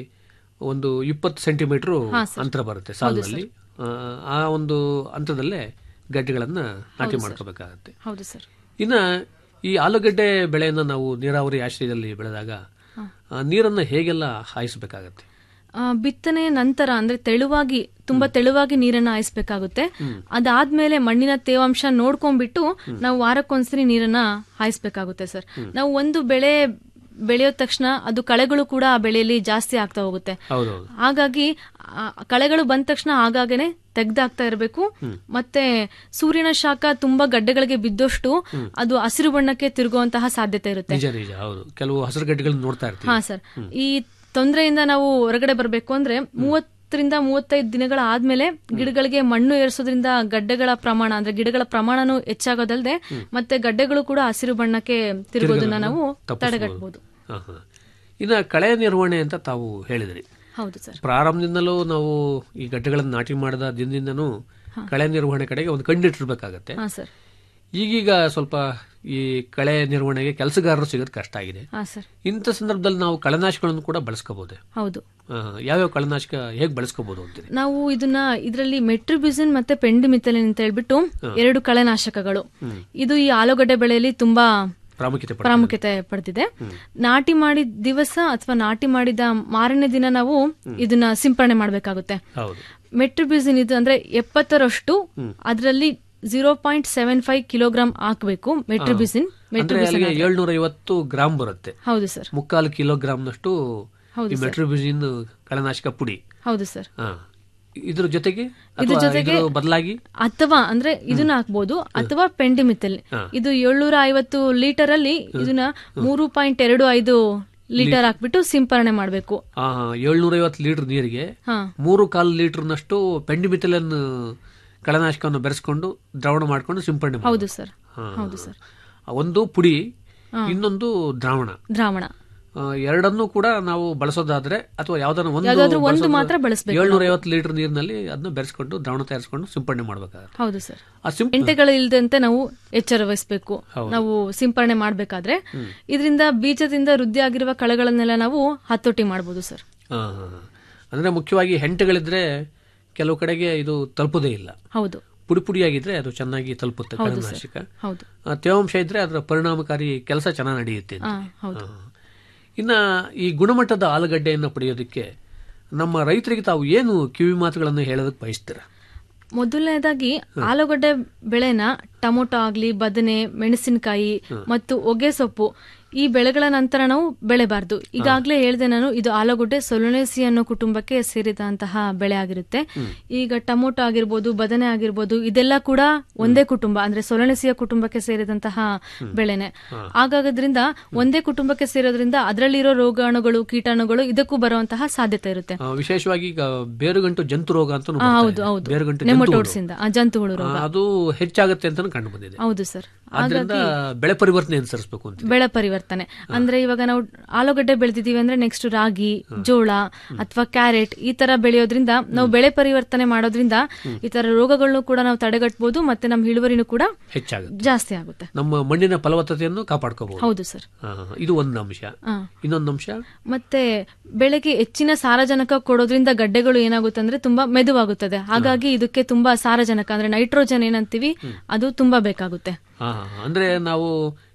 ಒಂದು ಇಪ್ಪತ್ತು ಸೆಂಟಿಮೀಟರ್ ಹಾ, ಸರ್. ಅಂತರ ಬರುತ್ತೆ ಹೌದು, ಸಾಲಿನಲ್ಲಿ ಆ, ಆ ಒಂದು ಅಂತರದಲ್ಲೇ ಗಡ್ಡೆಗಳನ್ನ ನಾಟಿ ಹೌದು, ಸರ್. ಮಾಡ್ಕೋಬೇಕಾಗತ್ತೆ ಹೌದು ಸರ್ ಇನ್ನ ಈ ಆಲೂಗಡ್ಡೆ ಬೆಳೆಯನ್ನ ನಾವು ನೀರಾವರಿ ಆಶ್ರಯದಲ್ಲಿ ಬೆಳೆದಾಗ ಹಾ. ಆ, ನೀರನ್ನ ಹೇಗೆಲ್ಲ ಹಾಯಿಸಬೇಕಾಗತ್ತೆ ಆ, ಬಿತ್ತನೆ ನಂತರ ಅಂದ್ರೆ ತೆಳುವಾಗಿ ತುಂಬಾ ತೆಳುವಾಗಿ ನೀರನ್ನ ಹಾಯಿಸ್ಬೇಕಾಗುತ್ತೆ ಹ್ಮ್. ಅದಾದ್ಮೇಲೆ ಮಣ್ಣಿನ ತೇವಾಂಶ ನೋಡ್ಕೊಂಡ್ಬಿಟ್ಟು ನಾವು ವಾರಕ್ಕೊಂದ್ಸರಿ ನೀರನ್ನ ಹಾಯಿಸ್ಬೇಕಾಗುತ್ತೆ ಸರ್ ಹ್ಮ್. ನಾವು ಒಂದು ಬೆಳೆ ಬೆಳೆಯೋ ತಕ್ಷಣ ಅದು ಕಳೆಗಳು ಕೂಡ ಆ ಬೆಳೆಯಲ್ಲಿ ಜಾಸ್ತಿ ಆಗ್ತಾ ಹೋಗುತ್ತೆ ಹೌದೌದು ಹಾಗಾಗಿ ಆ ಕಳೆಗಳು ಬಂದ ತಕ್ಷಣ ಆಗಾಗನೆ ತೆಗ್ದಾಕ್ತಾ ಇರಬೇಕು ಹ್ಮ್. ಮತ್ತೆ ಸೂರ್ಯನ ಶಾಖ ತುಂಬಾ ಗಡ್ಡೆಗಳಿಗೆ ಬಿದ್ದಷ್ಟು ಹ್ಮ್. ಅದು ಹಸಿರು ಬಣ್ಣಕ್ಕೆ ತಿರುಗುವಂತಹ ಸಾಧ್ಯತೆ ಇರುತ್ತೆ ನಿಜ ನಿಜ ಹೌದು ಕೆಲವು ಹಸಿರು ಗಡ್ಡೆಗಳನ್ನ ನೋಡ್ತಾ ಇರ್ತೀವಿ ಹಾ ಸರ್ ಈ ತೊಂದರೆಯಿಂದ ನಾವು ಹೊರಗಡೆ ಬರಬೇಕು ಅಂದ್ರೆ ಮೂವತ್ತರಿಂದ ಮೂವತ್ತೈದು ದಿನಗಳ ಆದ್ಮೇಲೆ ಗಿಡಗಳಿಗೆ ಮಣ್ಣು ಏರಿಸೋದ್ರಿಂದ ಗಡ್ಡೆಗಳ ಪ್ರಮಾಣ ಅಂದ್ರೆ ಗಿಡಗಳ ಪ್ರಮಾಣನೂ ಹೆಚ್ಚಾಗೋದಲ್ಲದೆ ಮತ್ತೆ ಗಡ್ಡೆಗಳು ಕೂಡ ಹಸಿರು ಬಣ್ಣಕ್ಕೆ ತಿರುಗೋದನ್ನ ನಾವು ತಪ್ಪಿಸ್ಬೋದು. ತಡೆಗಟ್ಟಬಹುದು ಹಾ, ಹಾ. ಇನ್ನ ಕಳೆ ನಿರ್ವಹಣೆ ಅಂತ ತಾವು ಹೇಳಿದ್ರಿ ಹೌದು ಸರ್ ಪ್ರಾರಂಭದಿಂದಲೂ ನಾವು ಈ ಗಡ್ಡೆಗಳನ್ನು ನಾಟಿ ಮಾಡಿದ ದಿನದಿಂದನೂ ಹಾ. ಕಳೆ ನಿರ್ವಹಣೆ ಕಡೆಗೆ ಒಂದು ಕಣ್ಣಿಟ್ಟಿರ್ಬೇಕಾಗತ್ತೆ ಹಾ ಸರ್ ಈಗೀಗ ಸ್ವಲ್ಪ ಈ ಕಳೆ ನಿರ್ವಹಣೆಗೆ ಕೆಲಸಗಾರರು ಸಿಗೋದು ಕಷ್ಟ ಆಗಿದೆ ಹಾ ಸರ್ ಇಂಥ ಸಂದರ್ಭದಲ್ಲಿ ನಾವು ಕಳೆನಾಶಕಗಳನ್ನು ಕೂಡ ಬಳಸ್ಕೋಬಹುದೇ ಹೌದು ಆ, ಯಾವ್ಯಾವ ಕಳೆನಾಶಕ ಹೇಗೆ ಬಳಸ್ಕೋಬಹುದು ಅಂತೀರಿ ನಾವು ಇದನ್ನ ಇದರಲ್ಲಿ ಮೆಟ್ರಿಬ್ಯೂಸಿನ್ ಮತ್ತೆ ಪೆಂಡಿಮಿಥಲಿನ್ ಅಂತ ಹೇಳ್ಬಿಟ್ಟು ಹಾ. ಎರಡು ಕಳೆನಾಶಕಗಳು ಹ್ಮ್. ಇದು ಈ ಆಲೂಗಡ್ಡೆ ಬೆಳೆಯಲ್ಲಿ ತುಂಬಾ ಪ್ರಾಮುಖ್ಯತೆ ಪಡೆದಿದೆ. ಪ್ರಾಮುಖ್ಯತೆ ಪಡೆದಿದೆ ಹ್ಮ್. ನಾಟಿ ಮಾಡಿದ ದಿವಸ ಅಥವಾ ನಾಟಿ ಮಾಡಿದ ಮಾರನೇ ದಿನ ನಾವು ಇದನ್ನ ಸಿಂಪರಣೆ ಮಾಡಬೇಕಾಗುತ್ತೆ ಹೌದು ಮೆಟ್ರಿಬ್ಯೂಸಿನ್ ಇದು ಅಂದ್ರೆ ಎಪ್ಪತ್ತರಷ್ಟು ಹ್ಮ್. ಅದರಲ್ಲಿ zero point seven five kilogram ಹಾಕಬೇಕು ಮೆಟ್ರಿಬ್ಯೂಸಿನ್ ಅಂದ್ರೆ ಮೆಟ್ರಿಬ್ಯೂಸಿನ್ ಅಲ್ಲಿಗೆ ಏಳ್ನೂರ ಐವತ್ತು ಗ್ರಾಮ್ ಬರುತ್ತೆ ಹೌದು ಸರ್ ಮುಕ್ಕಾಲು ಕಿಲೋಗ್ರಾಮ್ನಷ್ಟು ಹೌದು ಈ ಸರ್. ಮೆಟ್ರೋಬಿಜಿನ್ ಕಳೆನಾಶಕ ಪುಡಿ ಹೌದು ಸರ್ ಹಾ. ಇದ್ರ ಜೊತೆಗೆ ಇದ್ರ ಅಥವಾ ಜೊತೆಗೆ ಇದ್ರ ಬದಲಾಗಿ ಅಥವಾ ಅಂದ್ರೆ ಇದನ್ನ ಹಾಕ್ಬೋದು ಅಥವಾ ಪೆಂಡಿಮಿಥಲ್ ಹಾ. ಇದು ಏಳ್ನೂರ ಐವತ್ತು ಲೀಟರ್ ಅಲ್ಲಿ ಇದನ್ನ ಮೂರು ಪಾಯಿಂಟ್ ಎರಡು ಐದು ಲೀಟರ್ ಹಾಕ್ಬಿಟ್ಟು ಸಿಂಪರಣೆ ಮಾಡಬೇಕು ಏಳ್ನೂರ ಐವತ್ತು ಲೀಟರ್ ನೀರಿಗೆ ಹಾ ಮೂರು ಕಾಲು ಲೀಟರ್ನಷ್ಟು ಪೆಂಡಿಮಿಥಲನ್ ಕಳೆನಾಶಕವನ್ನು ಬೆರೆಸ್ಕೊಂಡು ದ್ರಾವಣ ಮಾಡ್ಕೊಂಡು ಸಿಂಪಡಣೆ ಮಾಡ್ಬೇಕು. ಹೌದು ಸರ್ ಹಾ. ಹೌದು ಸರ್ ಒಂದು ಪುಡಿ ಹಾ. ಇನ್ನೊಂದು ದ್ರಾವಣ ದ್ರಾವಣ ಆ, ಎರಡನ್ನೂ ಕೂಡ ನಾವು ಬಳಸೋದಾದ್ರೆ ಅಥವಾ ಯಾವ್ದಾದ್ರು ಒಂದು ಯಾವ್ದಾದ್ರು ಒಂದು ಬಳಸೋದಾದ್ರೆ ಮಾತ್ರ ಬಳಸ್ಬೇಕು ಏಳ್ನೂರ ಐವತ್ತು ಲೀಟರ್ ನೀರಿನಲ್ಲಿ ಅದನ್ನ ಬೆರೆಸ್ಕೊಂಡು ದ್ರಾವಣ ತಯಾರಿಸ್ಕೊಂಡು ಸಿಂಪಡಣೆ ಮಾಡ್ಬೇಕಾಗುತ್ತೆ ಹೌದು ಸರ್ ಆ ಸಿಂಪ್ ಎಂಟೆಗಳು ಇಲ್ದಂತೆ ನಾವು ಎಚ್ಚರ ವಹಿಸಬೇಕು ಹೌದು. ನಾವು ಸಿಂಪರಣೆ ಮಾಡಬೇಕಾದ್ರೆ ಹ್ಮ್. ಇದರಿಂದ ಬೀಜದಿಂದ ವೃದ್ಧಿ ಆಗಿರುವ ಕಳೆಗಳನ್ನೆಲ್ಲ ನಾವು ಹತೋಟಿ ಮಾಡಬಹುದು ಸರ್ ಆ, ಅಂದ್ರೆ ಮುಖ್ಯವಾಗಿ ಹೆಂಟೆಗಳಿದ್ರೆ ಕೆಲವು ಕಡೆಗೆ ಇದು ತಲುಪೋದೇ ಇಲ್ಲ ಹೌದು ಪುಡಿ ಪುಡಿಯಾಗಿದ್ರೆ ಅದು ಚೆನ್ನಾಗಿ ತಲುಪುತ್ತೆ ಹೌದು ಕಳೆನಾಶಕ ಸರ್ ಹೌದು ಆ, ತೇವಾಂಶ ಇದ್ರೆ ಅದರ ಪರಿಣಾಮಕಾರಿ ಕೆಲಸ ಚೆನ್ನಾಗಿ ನಡೆಯುತ್ತೆ ಅಂತ. ಆ, ಹೌದು ಆ. ಇನ್ನ ಈ ಗುಣಮಟ್ಟದ ಆಲೂಗಡ್ಡೆಯನ್ನು ಪಡೆಯೋದಕ್ಕೆ ನಮ್ಮ ರೈತರಿಗೆ ತಾವು ಏನು ಕಿವಿ ಮಾತುಗಳನ್ನು ಹೇಳೋದಕ್ಕೆ ಬಯಸ್ತೀರಾ ಮೊದಲನೇದಾಗಿ ಆಲೂಗಡ್ಡೆ ಬೆಳೆನ ಟೊಮೊಟೊ ಆಗ್ಲಿ ಬದನೆ ಮೆಣಸಿನಕಾಯಿ ಮತ್ತು ಹೊಗೆ ಸೊಪ್ಪು ಈ ಬೆಳೆಗಳ ನಂತರ ನಾವು ಬೆಳೆಬಾರ್ದು ಈಗಾಗಲೇ ಹೇಳಿದೆ ನಾನು ಇದು ಆಲೂಗಡ್ಡೆ ಸೊಲೊನೇಸಿ ಅನ್ನೋ ಕುಟುಂಬಕ್ಕೆ ಸೇರಿದಂತಹ ಬೆಳೆ ಆಗಿರುತ್ತೆ ಈಗ ಟೊಮೊಟೊ ಆಗಿರ್ಬೋದು ಬದನೆ ಆಗಿರ್ಬೋದು ಇದೆಲ್ಲ ಕೂಡ ಒಂದೇ ಕುಟುಂಬ ಅಂದ್ರೆ ಸೊಲೊನೆಸಿಯ ಕುಟುಂಬಕ್ಕೆ ಸೇರಿದಂತಹ ಬೆಳೆನೆ ಹಾಗಾಗೋದ್ರಿಂದ ಒಂದೇ ಕುಟುಂಬಕ್ಕೆ ಸೇರೋದ್ರಿಂದ ಅದರಲ್ಲಿರೋ ರೋಗಾಣುಗಳು ಕೀಟಾಣುಗಳು ಇದಕ್ಕೂ ಬರುವಂತಹ ಸಾಧ್ಯತೆ ಇರುತ್ತೆ ಆ, ವಿಶೇಷವಾಗಿ ಈಗ ಬೇರುಗಂಟು ಜಂತು ರೋಗ ಅಂತ ಆ, ಹೌದು ಹೌದು ಬೇರುಗಂಟು ನೆಮಟೋಡ್ಸ್ ಇಂದ ಆ, ಜಂತುಹುಳು ರೋಗ ಅದು ಹೆಚ್ಚಾಗುತ್ತೆ ಅಂತ ಕಂಡು ಬಂದಿದೆ ಹೌದು ಸರ್ ಆದ್ರಿಂದ ಬೆಳೆ ಪರಿವರ್ತನೆ ಅನುಸರಿಸಬೇಕು ಅಂತ ಬೆಳೆ ಪರಿವರ್ತನೆ ಅಂದ್ರೆ ಇವಾಗ ನಾವು ಆಲೂಗಡ್ಡೆ ಬೆಳೆದಿದೀವಿ ಅಂದ್ರೆ ನೆಕ್ಸ್ಟ್ ರಾಗಿ ಜೋಳ ಅಥವಾ ಕ್ಯಾರೆಟ್ ಈ ತರ ಬೆಳೆಯೋದ್ರಿಂದ ನಾವು ಬೆಳೆ ಪರಿವರ್ತನೆ ಮಾಡೋದ್ರಿಂದ ಈ ತರ ರೋಗಗಳನ್ನು ಕೂಡ ನಾವು ತಡೆಗಟ್ಟಬಹುದು ಮತ್ತೆ ನಮ್ಮ ಇಳುವರಿನೂ ಕೂಡ ಹೆಚ್ಚಾಗುತ್ತೆ ಜಾಸ್ತಿ ಆಗುತ್ತೆ ನಮ್ಮ ಮಣ್ಣಿನ ಫಲವತ್ತತೆಯನ್ನು ಕಾಪಾಡ್ಕೋಬಹುದು ಹೌದು ಸರ್ ಇದು ಒಂದು ಅಂಶ ಹಾ. ಇನ್ನೊಂದು ಅಂಶ ಮತ್ತೆ ಬೆಳೆಗೆ ಹೆಚ್ಚಿನ ಸಾರಜನಕ ಕೊಡೋದ್ರಿಂದ ಗಡ್ಡೆಗಳು ಏನಾಗುತ್ತೆ ಅಂದ್ರೆ ತುಂಬಾ ಮೆದುವಾಗುತ್ತದೆ ಹಾಗಾಗಿ ಇದಕ್ಕೆ ತುಂಬಾ ಸಾರಜನಕ ಅಂದ್ರೆ ನೈಟ್ರೋಜನ್ ಏನಂತೀವಿ ಅದು ತುಂಬಾ ಬೇಕಾಗುತ್ತೆ ಹಾ, ಹಾ. ಅಂದ್ರೆ ನಾವು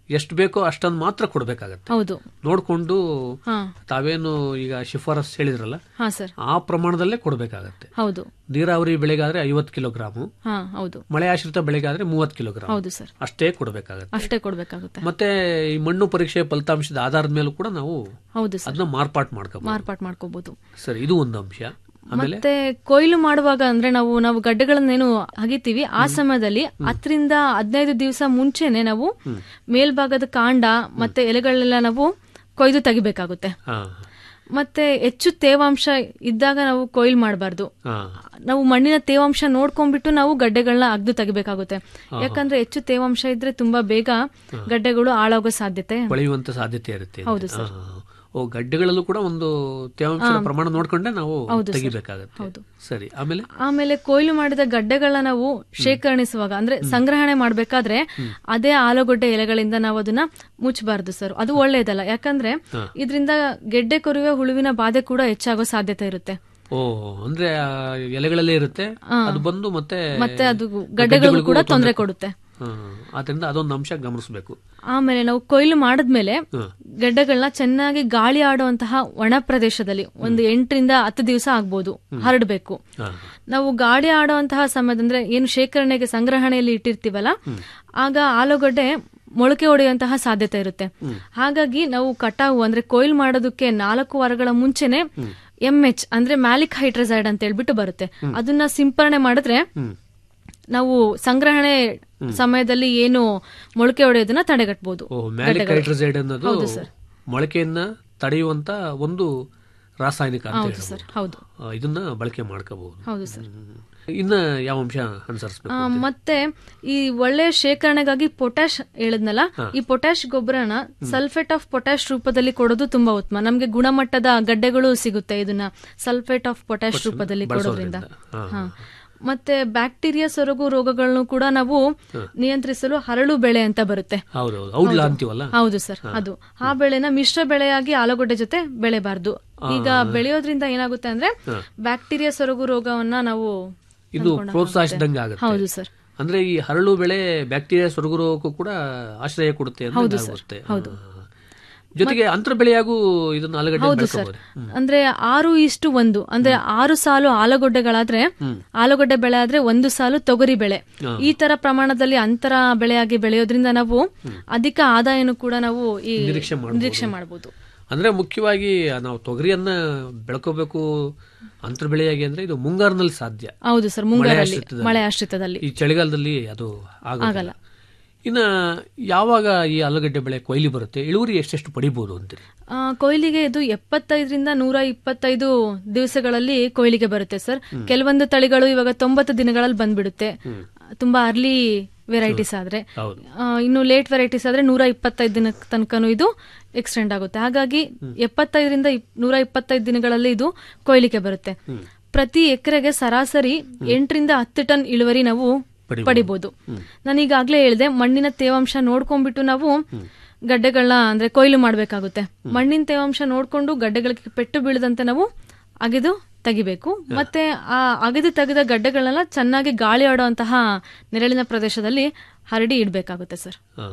ಎಷ್ಟು ಬೇಕೋ ಅಷ್ಟೊಂದು ಮಾತ್ರ ಕೊಡಬೇಕಾಗತ್ತೆ ಹೌದು ನೋಡ್ಕೊಂಡು ಹಾ ತಾವೇನು ಈಗ ಶಿಫಾರಸ್ ಹೇಳಿದ್ರಲ್ಲ ಹಾ ಸರ್ ಆ ಪ್ರಮಾಣದಲ್ಲೇ ಕೊಡಬೇಕಾಗತ್ತೆ ಹೌದು ನೀರಾವರಿ ಬೆಳೆಗಾದ್ರೆ ಐವತ್ತು ಕಿಲೋಗ್ರಾಮು ಹಾ ಹೌದು ಮಳೆ ಆಶ್ರಿತ ಬೆಳೆಗಾದ್ರೆ ಮೂವತ್ತು ಕಿಲೋಗ್ರಾಮ್ ಹೌದು ಸರ್ ಅಷ್ಟೇ ಕೊಡಬೇಕಾಗತ್ತೆ ಅಷ್ಟೇ ಕೊಡ್ಬೇಕಾಗುತ್ತೆ ಮತ್ತೆ ಈ ಮಣ್ಣು ಪರೀಕ್ಷೆ ಫಲಿತಾಂಶದ ಆಧಾರದ ಮೇಲೂ ಕೂಡ ನಾವು ಹೌದು ಸರ್ ಅದನ್ನ ಮಾರ್ಪಾಟ್ ಮಾಡ್ಕೋಬಹುದು ಮಾರ್ಪಾಟ್ ಮಾಡ್ಕೋಬಹುದು ಸರಿ ಇದು ಒಂದು ಅಂಶ ಆಮೇಲೆ ಮತ್ತೆ ಕೊಯ್ಲು ಮಾಡುವಾಗ ಅಂದ್ರೆ ನಾವು ನಾವು ಗಡ್ಡೆಗಳನ್ನೇನು ಅಗಿತೀವಿ ಆ ಸಮಯದಲ್ಲಿ ಹತ್ತರಿಂದ ಹದಿನೈದು ದಿವಸ ಮುಂಚೆನೆ ನಾವು ಮೇಲ್ಭಾಗದ ಕಾಂಡ ಮತ್ತೆ ಎಲೆಗಳೆಲ್ಲ ನಾವು ಕೊಯ್ದು ತೆಗಿಬೇಕಾಗುತ್ತೆ ಹಾ ಮತ್ತೆ ಹೆಚ್ಚು ತೇವಾಂಶ ಇದ್ದಾಗ ನಾವು ಕೊಯ್ಲು ಮಾಡಬಾರ್ದು ಹಾ ನಾವು ಮಣ್ಣಿನ ತೇವಾಂಶ ನೋಡ್ಕೊಂಡ್ಬಿಟ್ಟು ನಾವು ಗಡ್ಡೆಗಳನ್ನ ಅಗ್ದು ತೆಗಿಬೇಕಾಗುತ್ತೆ ಯಾಕಂದ್ರೆ ಹೆಚ್ಚು ತೇವಾಂಶ ಇದ್ರೆ ತುಂಬಾ ಬೇಗ ಗಡ್ಡೆಗಳು ಹಾಳಾಗೋ ಸಾಧ್ಯತೆ ಕೊಳೆಯುವಂತ ಸಾಧ್ಯತೆ ಇರುತ್ತೆ ಹೌದು ಸರ್. ಹಾ. ಓ ಗಡ್ಡೆಗಳಲ್ಲೂ ಕೂಡ ಒಂದು ತೇವಾಂಶದ ಪ್ರಮಾಣ ನೋಡ್ಕೊಂಡೆ ನಾವು ಹೌದು ಸರ್. ತೆಗಿಬೇಕಾಗತ್ತೆ ಹೌದು. ಸರಿ ಆಮೇಲೆ ಆಮೇಲೆ ಕೊಯ್ಲು ಮಾಡಿದ ಗಡ್ಡೆಗಳನ್ನ ನಾವು ಶೇಖರಣಿಸುವಾಗ ಅಂದ್ರೆ ಸಂಗ್ರಹಣೆ ಮಾಡ್ಬೇಕಾದ್ರೆ ಅದೇ ಆಲೂಗಡ್ಡೆ ಎಲೆಗಳಿಂದ ನಾವು ಅದನ್ನ ಮುಚ್ಚಬಾರ್ದು ಸರ್ ಅದು ಒಳ್ಳೆಯದಲ್ಲ ಯಾಕಂದ್ರೆ ಇದರಿಂದ ಗೆಡ್ಡೆ ಕೊರುವೆ ಹುಳುವಿನ ಬಾಧೆ ಕೂಡ ಹೆಚ್ಚಾಗೋ ಸಾಧ್ಯತೆ ಇರುತ್ತೆ ಓ ಅಂದ್ರೆ ಆ ಎಲೆಗಳಲ್ಲೇ ಇರುತ್ತೆ ಅದು ಬಂದು ಮತ್ತೆ ಮತ್ತೆ ಅದು ಗಡ್ಡೆಗಳಿಗೂ ಕೂಡ ತೊಂದರೆ ಕೊಡುತ್ತೆ ಹಾ. ಆದ್ರಿಂದ ಅದೊಂದು ಅಂಶ ಗಮನಿಸಬೇಕು ಆಮೇಲೆ ನಾವು ಕೊಯ್ಲು ಮಾಡಿದ್ಮೇಲೆ ಗೆಡ್ಡೆಗಳನ್ನ ಚೆನ್ನಾಗಿ ಗಾಳಿ ಆಡುವಂತಹ ಒಣ ಪ್ರದೇಶದಲ್ಲಿ ಒಂದು ಎಂಟರಿಂದ ಹತ್ತು ದಿವಸ ಆಗ್ಬೋದು ಹರಡಬೇಕು ನಾವು ಗಾಳಿ ಆಡುವಂತಹ ಸಮಯದಂದ್ರೆ ಏನು ಶೇಖರಣೆಗೆ ಸಂಗ್ರಹಣೆಯಲ್ಲಿ ಇಟ್ಟಿರ್ತೀವಲ್ಲ ಆಗ ಆಲೂಗಡ್ಡೆ ಮೊಳಕೆ ಹೊಡೆಯುವಂತಹ ಸಾಧ್ಯತೆ ಇರುತ್ತೆ ಹಾಗಾಗಿ ನಾವು ಕಟಾವು ಅಂದ್ರೆ ಕೊಯ್ಲು ಮಾಡೋದಕ್ಕೆ ನಾಲ್ಕು ವಾರಗಳ ಮುಂಚೆನೆ ಎಂ ಎಚ್ ಅಂದ್ರೆ ಮ್ಯಾಲಿಕ್ ಹೈಡ್ರಸೈಡ್ ಅಂತ ಹೇಳ್ಬಿಟ್ಟು ಬರುತ್ತೆ ಅದನ್ನ ಸಿಂಪರಣೆ ಮಾಡಿದ್ರೆ ನಾವು ಸಂಗ್ರಹಣೆ ಸಮಯದಲ್ಲಿ ಏನು ಮೊಳಕೆ ಹೊಡೆಯೋದನ್ನ ತಡೆಗಟ್ಟಬಹುದು ಓ ಮ್ಯಾಲಿಕ್ ಹೈಡ್ರಸೈಡ್ ಅನ್ನೋದು ಹೌದು ಸರ್ ಮೊಳಕೆಯನ್ನ ತಡೆಯುವಂತ ಒಂದು ರಾಸಾಯನಿಕ ಅಂತ ಹೌದು ಸರ್ ಹೇಳ್ಬೋದು. ಹೌದು ಆ, ಇದನ್ನ ಬಳಕೆ ಮಾಡ್ಕೋಬಹುದು ಹೌದು ಸರ್ ಇನ್ನ ಯಾವ ಅಂಶ ಅನುಸರಿಸಬೇಕು ಆ, ಮತ್ತೆ ಈ ಒಳ್ಳೆ ಶೇಖರಣೆಗಾಗಿ ಪೊಟ್ಯಾಶ್ ಹೇಳಿದ್ನಲ್ಲ ಈ ಪೊಟ್ಯಾಶ್ ಗೊಬ್ಬರನ ಸಲ್ಫೇಟ್ ಆಫ್ ಪೊಟ್ಯಾಶ್ ರೂಪದಲ್ಲಿ ಕೊಡೋದು ತುಂಬಾ ಉತ್ತಮ ನಮ್ಗೆ ಗುಣಮಟ್ಟದ ಗಡ್ಡೆಗಳು ಸಿಗುತ್ತೆ ಇದನ್ನ ಸಲ್ಫೇಟ್ ಆಫ್ ಪೊಟ್ಯಾಶ್ ರೂಪದಲ್ಲಿ ಕೊಡೋದ್ರಿಂದ ಹಾ. ಮತ್ತೆ ಬ್ಯಾಕ್ಟೀರಿಯಾ ಸೊರಗು ರೋಗಗಳನ್ನು ಕೂಡ ನಾವು ನಿಯಂತ್ರಿಸಲು ಹರಳು ಬೆಳೆ ಅಂತ ಬರುತ್ತೆ ಹೌದೌದು ಔಡ್ಲ ಅಂತೀವಲ್ಲ ಹೌದು ಸರ್ ಅದು ಆ ಬೆಳೆನ ಮಿಶ್ರ ಬೆಳೆಯಾಗಿ ಆಲೂಗಡ್ಡೆ ಜೊತೆ ಬೆಳೆಬಾರ್ದು ಈಗ ಬೆಳೆಯೋದ್ರಿಂದ ಏನಾಗುತ್ತೆ ಅಂದ್ರೆ ಬ್ಯಾಕ್ಟೀರಿಯಾ ಸೊರಗು ರೋಗವನ್ನ ನಾವು ಇದು ಪ್ರೋತ್ಸಾಹಿಸಿದಂಗೆ ಆಗುತ್ತೆ ಹೌದು ಸರ್ ಅಂದ್ರೆ ಈ ಹರಳು ಬೆಳೆ ಬ್ಯಾಕ್ಟೀರಿಯಾ ಸೊರಗುರೋಕ್ಕೂ ಕೂಡ ಆಶ್ರಯ ಕೊಡುತ್ತೆ ಅಂತ ಆಗುತ್ತೆ ಹೌದು. ಹಾ. ಜೊತೆಗೆ ಅಂತರ ಬೆಳೆಯಾಗೂ ಇದನ್ನ ಆಲೂಗಡ್ಡೆ ಹೌದು ಸರ್ ಬೆಳ್ಕೋಬಹುದು ಅಂದ್ರೆ ಆರು ಇಷ್ಟು ಒಂದು ಅಂದ್ರೆ ಆರು ಸಾಲು ಆಲೂಗಡ್ಡೆಗಳಾದ್ರೆ ಆಲೂಗಡ್ಡೆ ಬೆಳೆ ಆದ್ರೆ ಒಂದು ಸಾಲು ತೊಗರಿ ಬೆಳೆ ಈ ತರ ಪ್ರಮಾಣದಲ್ಲಿ ಅಂತರ ಬೆಳೆಯಾಗಿ ಬೆಳೆಯೋದ್ರಿಂದ ನಾವು ಅಧಿಕ ಆದಾಯನು ಕೂಡ ನಾವು ಈ ನಿರೀಕ್ಷೆ ಮಾಡ್ಬೋದು. ನಿರೀಕ್ಷೆ ಮಾಡಬಹುದು ಅಂದ್ರೆ ಮುಖ್ಯವಾಗಿ ನಾವು ತೊಗರಿಯನ್ನ ಬೆಳ್ಕೋಬೇಕು ಅಂತರ ಬೆಳೆಯಾಗಿ ಅಂದ್ರೆ ಇದು ಮುಂಗಾರಿನಲ್ಲಿ ಸಾಧ್ಯ ಹೌದು ಸರ್ ಮಳೆ ಮುಂಗಾರಲ್ಲಿ ಆಶ್ರಿತದಲ್ಲಿ. ಮಳೆ ಆಶ್ರಿತದಲ್ಲಿ ಈ ಚಳಿಗಾಲದಲ್ಲಿ ಅದು ಆಗಲ್ಲ. ಆಗಲ್ಲ ಇನ್ನ ಯಾವಾಗ ಈ ಆಲೂಗಡ್ಡೆ ಬೆಳೆ ಕೊಯ್ಲಿ ಬರುತ್ತೆ ಇಳುವರಿ ಎಷ್ಟೆಷ್ಟು ಪಡಿಬಹುದು ಅಂತೀರಿ ಆ, ಕೊಯ್ಲಿಗೆ ಇದು ಎಪ್ಪತ್ತೈದರಿಂದ ನೂರ ಇಪ್ಪತ್ತೈದು ದಿವಸಗಳಲ್ಲಿ ಕೊಯ್ಲಿಗೆ ಬರುತ್ತೆ ಸರ್ ಕೆಲವೊಂದು ತಳಿಗಳು ಇವಾಗ ತೊಂಬತ್ತು ದಿನಗಳಲ್ಲಿ ಬಂದ್ಬಿಡುತ್ತೆ ತುಂಬಾ ಅರ್ಲಿ ವೆರೈಟೀಸ್ ಆದ್ರೆ ಹೌದು ಆ, ಇನ್ನು ಲೇಟ್ ವೆರೈಟೀಸ್ ಆದ್ರೆ ನೂರ ಇಪ್ಪತ್ತೈದು ದಿನ ತನಕನೂ ಇದು ಎಕ್ಸ್ಟೆಂಡ್ ಆಗುತ್ತೆ ಹಾಗಾಗಿ ಎಪ್ಪತ್ತೈದರಿಂದ ಇಪ್- ನೂರ ಇಪ್ಪತ್ತೈದು ದಿನಗಳಲ್ಲಿ ಇದು ಕೊಯ್ಲಿಗೆ ಬರುತ್ತೆ ಪ್ರತಿ ಎಕರೆಗೆ ಸರಾಸರಿ ಎಂಟರಿಂದ ಹತ್ತು ಟನ್ ಇಳುವರಿ ನಾವು ಪಡಿಬೋದು. ಪಡಿಬಹುದು ನಾನು ಈಗಾಗ್ಲೇ ಹೇಳಿದೆ ಮಣ್ಣಿನ ತೇವಾಂಶ ನೋಡ್ಕೊಂಡ್ಬಿಟ್ಟು ನಾವು ಗಡ್ಡೆಗಳನ್ನ ಅಂದ್ರೆ ಕೊಯ್ಲು ಮಾಡಬೇಕಾಗುತ್ತೆ ಮಣ್ಣಿನ ತೇವಾಂಶ ನೋಡ್ಕೊಂಡು ಗಡ್ಡೆಗಳಿಗೆ ಪೆಟ್ಟು ಬೀಳದಂತೆ ನಾವು ಅಗೆದು ತೆಗಿಬೇಕು ಮತ್ತೆ ಆ ಅಗೆದು ತೆಗೆದ ಗಡ್ಡೆಗಳನ್ನೆಲ್ಲ ಚೆನ್ನಾಗಿ ಗಾಳಿ ಆಡುವಂತಹ ನೆರಳಿನ ಪ್ರದೇಶದಲ್ಲಿ ಹರಡಿ ಇಡಬೇಕಾಗುತ್ತೆ ಸರ್ ಆ,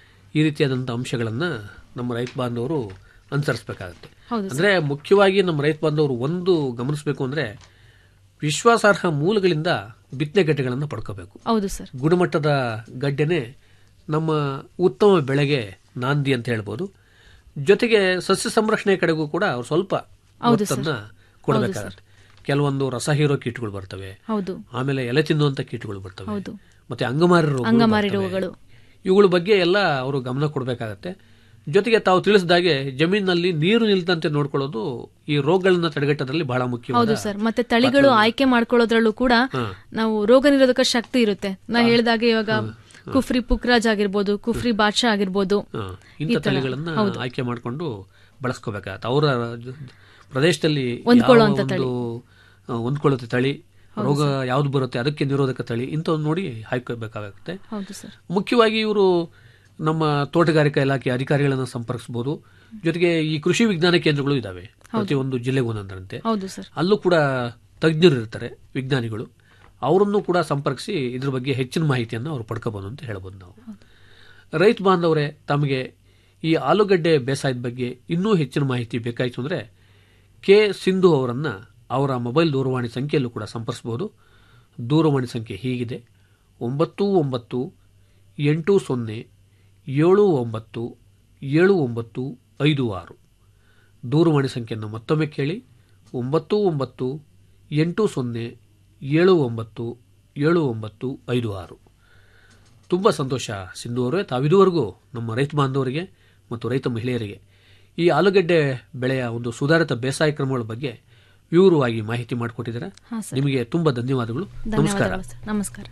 ಈ ರೀತಿಯಾದಂಥ ಅಂಶಗಳನ್ನ ನಮ್ಮ ರೈತ ಬಾಂಧವರು ಅನುಸರಿಸಬೇಕಾಗತ್ತೆ ಹೌದು ಅಂದ್ರೆ ಮುಖ್ಯವಾಗಿ ನಮ್ಮ ರೈತ ಬಾಂಧವರು ಒಂದು ಗಮನಿಸಬೇಕು ಅಂದ್ರೆ ವಿಶ್ವಾಸಾರ್ಹ ಮೂಲಗಳಿಂದ ಬಿತ್ತನೆ ಗಡ್ಡೆಗಳನ್ನು ಪಡ್ಕೋಬೇಕು ಹೌದು ಸರ್ ಗುಣಮಟ್ಟದ ಗಡ್ಡೆನೆ ನಮ್ಮ ಉತ್ತಮ ಬೆಳೆಗೆ ನಾಂದಿ ಅಂತ ಹೇಳ್ಬೋದು ಜೊತೆಗೆ ಸಸ್ಯ ಸಂರಕ್ಷಣೆ ಕಡೆಗೂ ಕೂಡ ಅವ್ರು ಸ್ವಲ್ಪ ಹೌದು ಒತ್ತನ್ನ ಕೊಡಬೇಕಾಗತ್ತೆ ಕೆಲವೊಂದು ರಸ ಹೀರೋ ಕೀಟಗಳು ಬರ್ತವೆ ಹೌದು ಆಮೇಲೆ ಎಲೆ ತಿನ್ನುವಂತ ಕೀಟಗಳು ಬರ್ತವೆ ಹೌದು ಮತ್ತೆ ಅಂಗಮಾರಿ ರೋಗಗಳು ಅಂಗಮಾರಿ ಬರ್ತವೆ. ರೋಗಗಳು ಇವುಗಳ ಬಗ್ಗೆ ಎಲ್ಲ ಅವರು ಗಮನ ಕೊಡಬೇಕಾಗತ್ತೆ ಜೊತೆಗೆ ತಾವು ತಿಳಿಸಿದಾಗೆ ಜಮೀನಿನಲ್ಲಿ ನೀರು ನಿಲ್ದಂತೆ ನೋಡ್ಕೊಳ್ಳೋದು ಈ ರೋಗಗಳನ್ನ ತಡೆಗಟ್ಟೋದ್ರಲ್ಲಿ ಬಹಳ ಮುಖ್ಯ ಹೌದು ಸರ್ ಮತ್ತೆ ತಳಿಗಳು ಆಯ್ಕೆ ಮಾಡ್ಕೊಳ್ಳೋದ್ರಲ್ಲೂ ಕೂಡ ನಾವು ರೋಗ ನಿರೋಧಕ ಶಕ್ತಿ ಇರುತ್ತೆ ನಾ ಹೇಳಿದಾಗೆ ಇವಾಗ ಕುಫ್ರಿ ಪುಕ್ರಾಜ್ ಆಗಿರ್ಬೋದು ಕುಫ್ರಿ ಬಾದ್ಶಾ ಆಗಿರ್ಬೋದು ಇಂಥ ತಳಿಗಳನ್ನ ಆಯ್ಕೆ ಮಾಡಿಕೊಂಡು ಬಳಸ್ಕೋಬೇಕಾಗತ್ತೆ ಅವರ ಜ- ಪ್ರದೇಶದಲ್ಲಿ ಹೊಂದ್ಕೊಳ್ಳುವಂತ ಯಾವ ಒಂದು ಆ, ಹೊಂದ್ಕೊಳ್ಳುತ್ತೆ ತಳಿ ರೋಗ ಯಾವ್ದು ಬರುತ್ತೆ ಅದಕ್ಕೆ ನಿರೋಧಕ ತಳಿ ಇಂಥವ್ನ ನೋಡಿ ಹಾಯ್ಕೋಬೇಕಾಗುತ್ತೆ ಹೌದು ಸರ್ ಮುಖ್ಯವಾಗಿ ಇವರು ನಮ್ಮ ತೋಟಗಾರಿಕಾ ಇಲಾಖೆ ಅಧಿಕಾರಿಗಳನ್ನ ಸಂಪರ್ಕಿಸಬಹುದು ಜೊತೆಗೆ ಈ ಕೃಷಿ ವಿಜ್ಞಾನ ಕೇಂದ್ರಗಳು ಇದಾವೆ ಪ್ರತಿಯೊಂದು ಜಿಲ್ಲೆಗೂ ಒಂದೊಂದರಂತೆ ಹೌದು ಸರ್ ಅಲ್ಲೂ ಕೂಡ ತಜ್ಞರು ಇರ್ತಾರೆ ವಿಜ್ಞಾನಿಗಳು ಅವರನ್ನು ಕೂಡ ಸಂಪರ್ಕಿಸಿ ಇದ್ರ ಬಗ್ಗೆ ಹೆಚ್ಚಿನ ಮಾಹಿತಿಯನ್ನು ಅವರು ಪಡ್ಕೋಬಹುದು ಅಂತ ಹೇಳ್ಬೋದು ನಾವು ರೈತ ಬಾಂಧವರೇ ತಮಗೆ ಈ ಆಲೂಗಡ್ಡೆ ಬೇಸಾಯದ ಬಗ್ಗೆ ಇನ್ನೂ ಹೆಚ್ಚಿನ ಮಾಹಿತಿ ಬೇಕಾಯಿತು ಅಂದರೆ ಕೆ ಸಿಂಧು ಅವರನ್ನು ಅವರ ಮೊಬೈಲ್ ದೂರವಾಣಿ ಸಂಖ್ಯೆಯಲ್ಲೂ ಕೂಡ ಸಂಪರ್ಸಬಹುದು ದೂರವಾಣಿ ಸಂಖ್ಯೆ ಹೀಗಿದೆ ಒಂಬತ್ತು ಒಂಬತ್ತು ಎಂಟು ಸೊನ್ನೆ ಏಳು ಒಂಬತ್ತು ಏಳು ಒಂಬತ್ತು ಐದು ಆರು ದೂರವಾಣಿ ಸಂಖ್ಯೆಯನ್ನು ಮತ್ತೊಮ್ಮೆ ಕೇಳಿ ಒಂಬತ್ತು ಒಂಬತ್ತು ಎಂಟು ಸೊನ್ನೆ ಏಳು ಒಂಬತ್ತು ಏಳು ಒಂಬತ್ತು ಐದು ಆರು ತುಂಬ ಸಂತೋಷ ಸಿಂಧು ಅವರೇ ತಾವಿದುವರೆಗೂ ನಮ್ಮ ರೈತ ಬಾಂಧವರಿಗೆ ಮತ್ತು ರೈತ ಮಹಿಳೆಯರಿಗೆ ಈ ಆಲೂಗಡ್ಡೆ ಬೆಳೆಯ ಒಂದು ಸುಧಾರಿತ ಬೇಸಾಯ ಕ್ರಮಗಳ ಬಗ್ಗೆ ವಿವರವಾಗಿ ಮಾಹಿತಿ ಮಾಡಿಕೊಟ್ಟಿದ್ದಾರೆ ಹಾ, ಸರ್. ನಿಮಗೆ ತುಂಬ ಧನ್ಯವಾದಗಳು ನಮಸ್ಕಾರ ಧನ್ಯವಾದಗಳು ಸರ್ ನಮಸ್ಕಾರ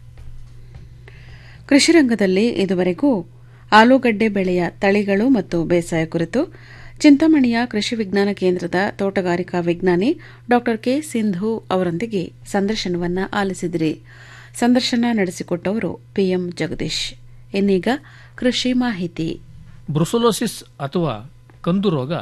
ಕೃಷಿ ರಂಗದಲ್ಲಿ ಇದುವರೆಗೂ ಆಲೂಗಡ್ಡೆ ಬೆಳೆಯ ತಳಿಗಳು ಮತ್ತು ಬೇಸಾಯ ಕುರಿತು ಚಿಂತಾಮಣಿಯ ಕೃಷಿ ವಿಜ್ಞಾನ ಕೇಂದ್ರದ ತೋಟಗಾರಿಕಾ ವಿಜ್ಞಾನಿ ಡಾ ಕೆ ಸಿಂಧು ಅವರೊಂದಿಗೆ ಸಂದರ್ಶನವನ್ನ ಆಲಿಸಿದಿರಿ ಸಂದರ್ಶನ ನಡೆಸಿಕೊಟ್ಟವರು ಪಿಎಂ ಜಗದೀಶ್ ಇನ್ನೀಗ ಕೃಷಿ ಮಾಹಿತಿ ಬ್ರುಸೊಲೋಸಿಸ್ ಅಥವಾ ಕಂದು ರೋಗ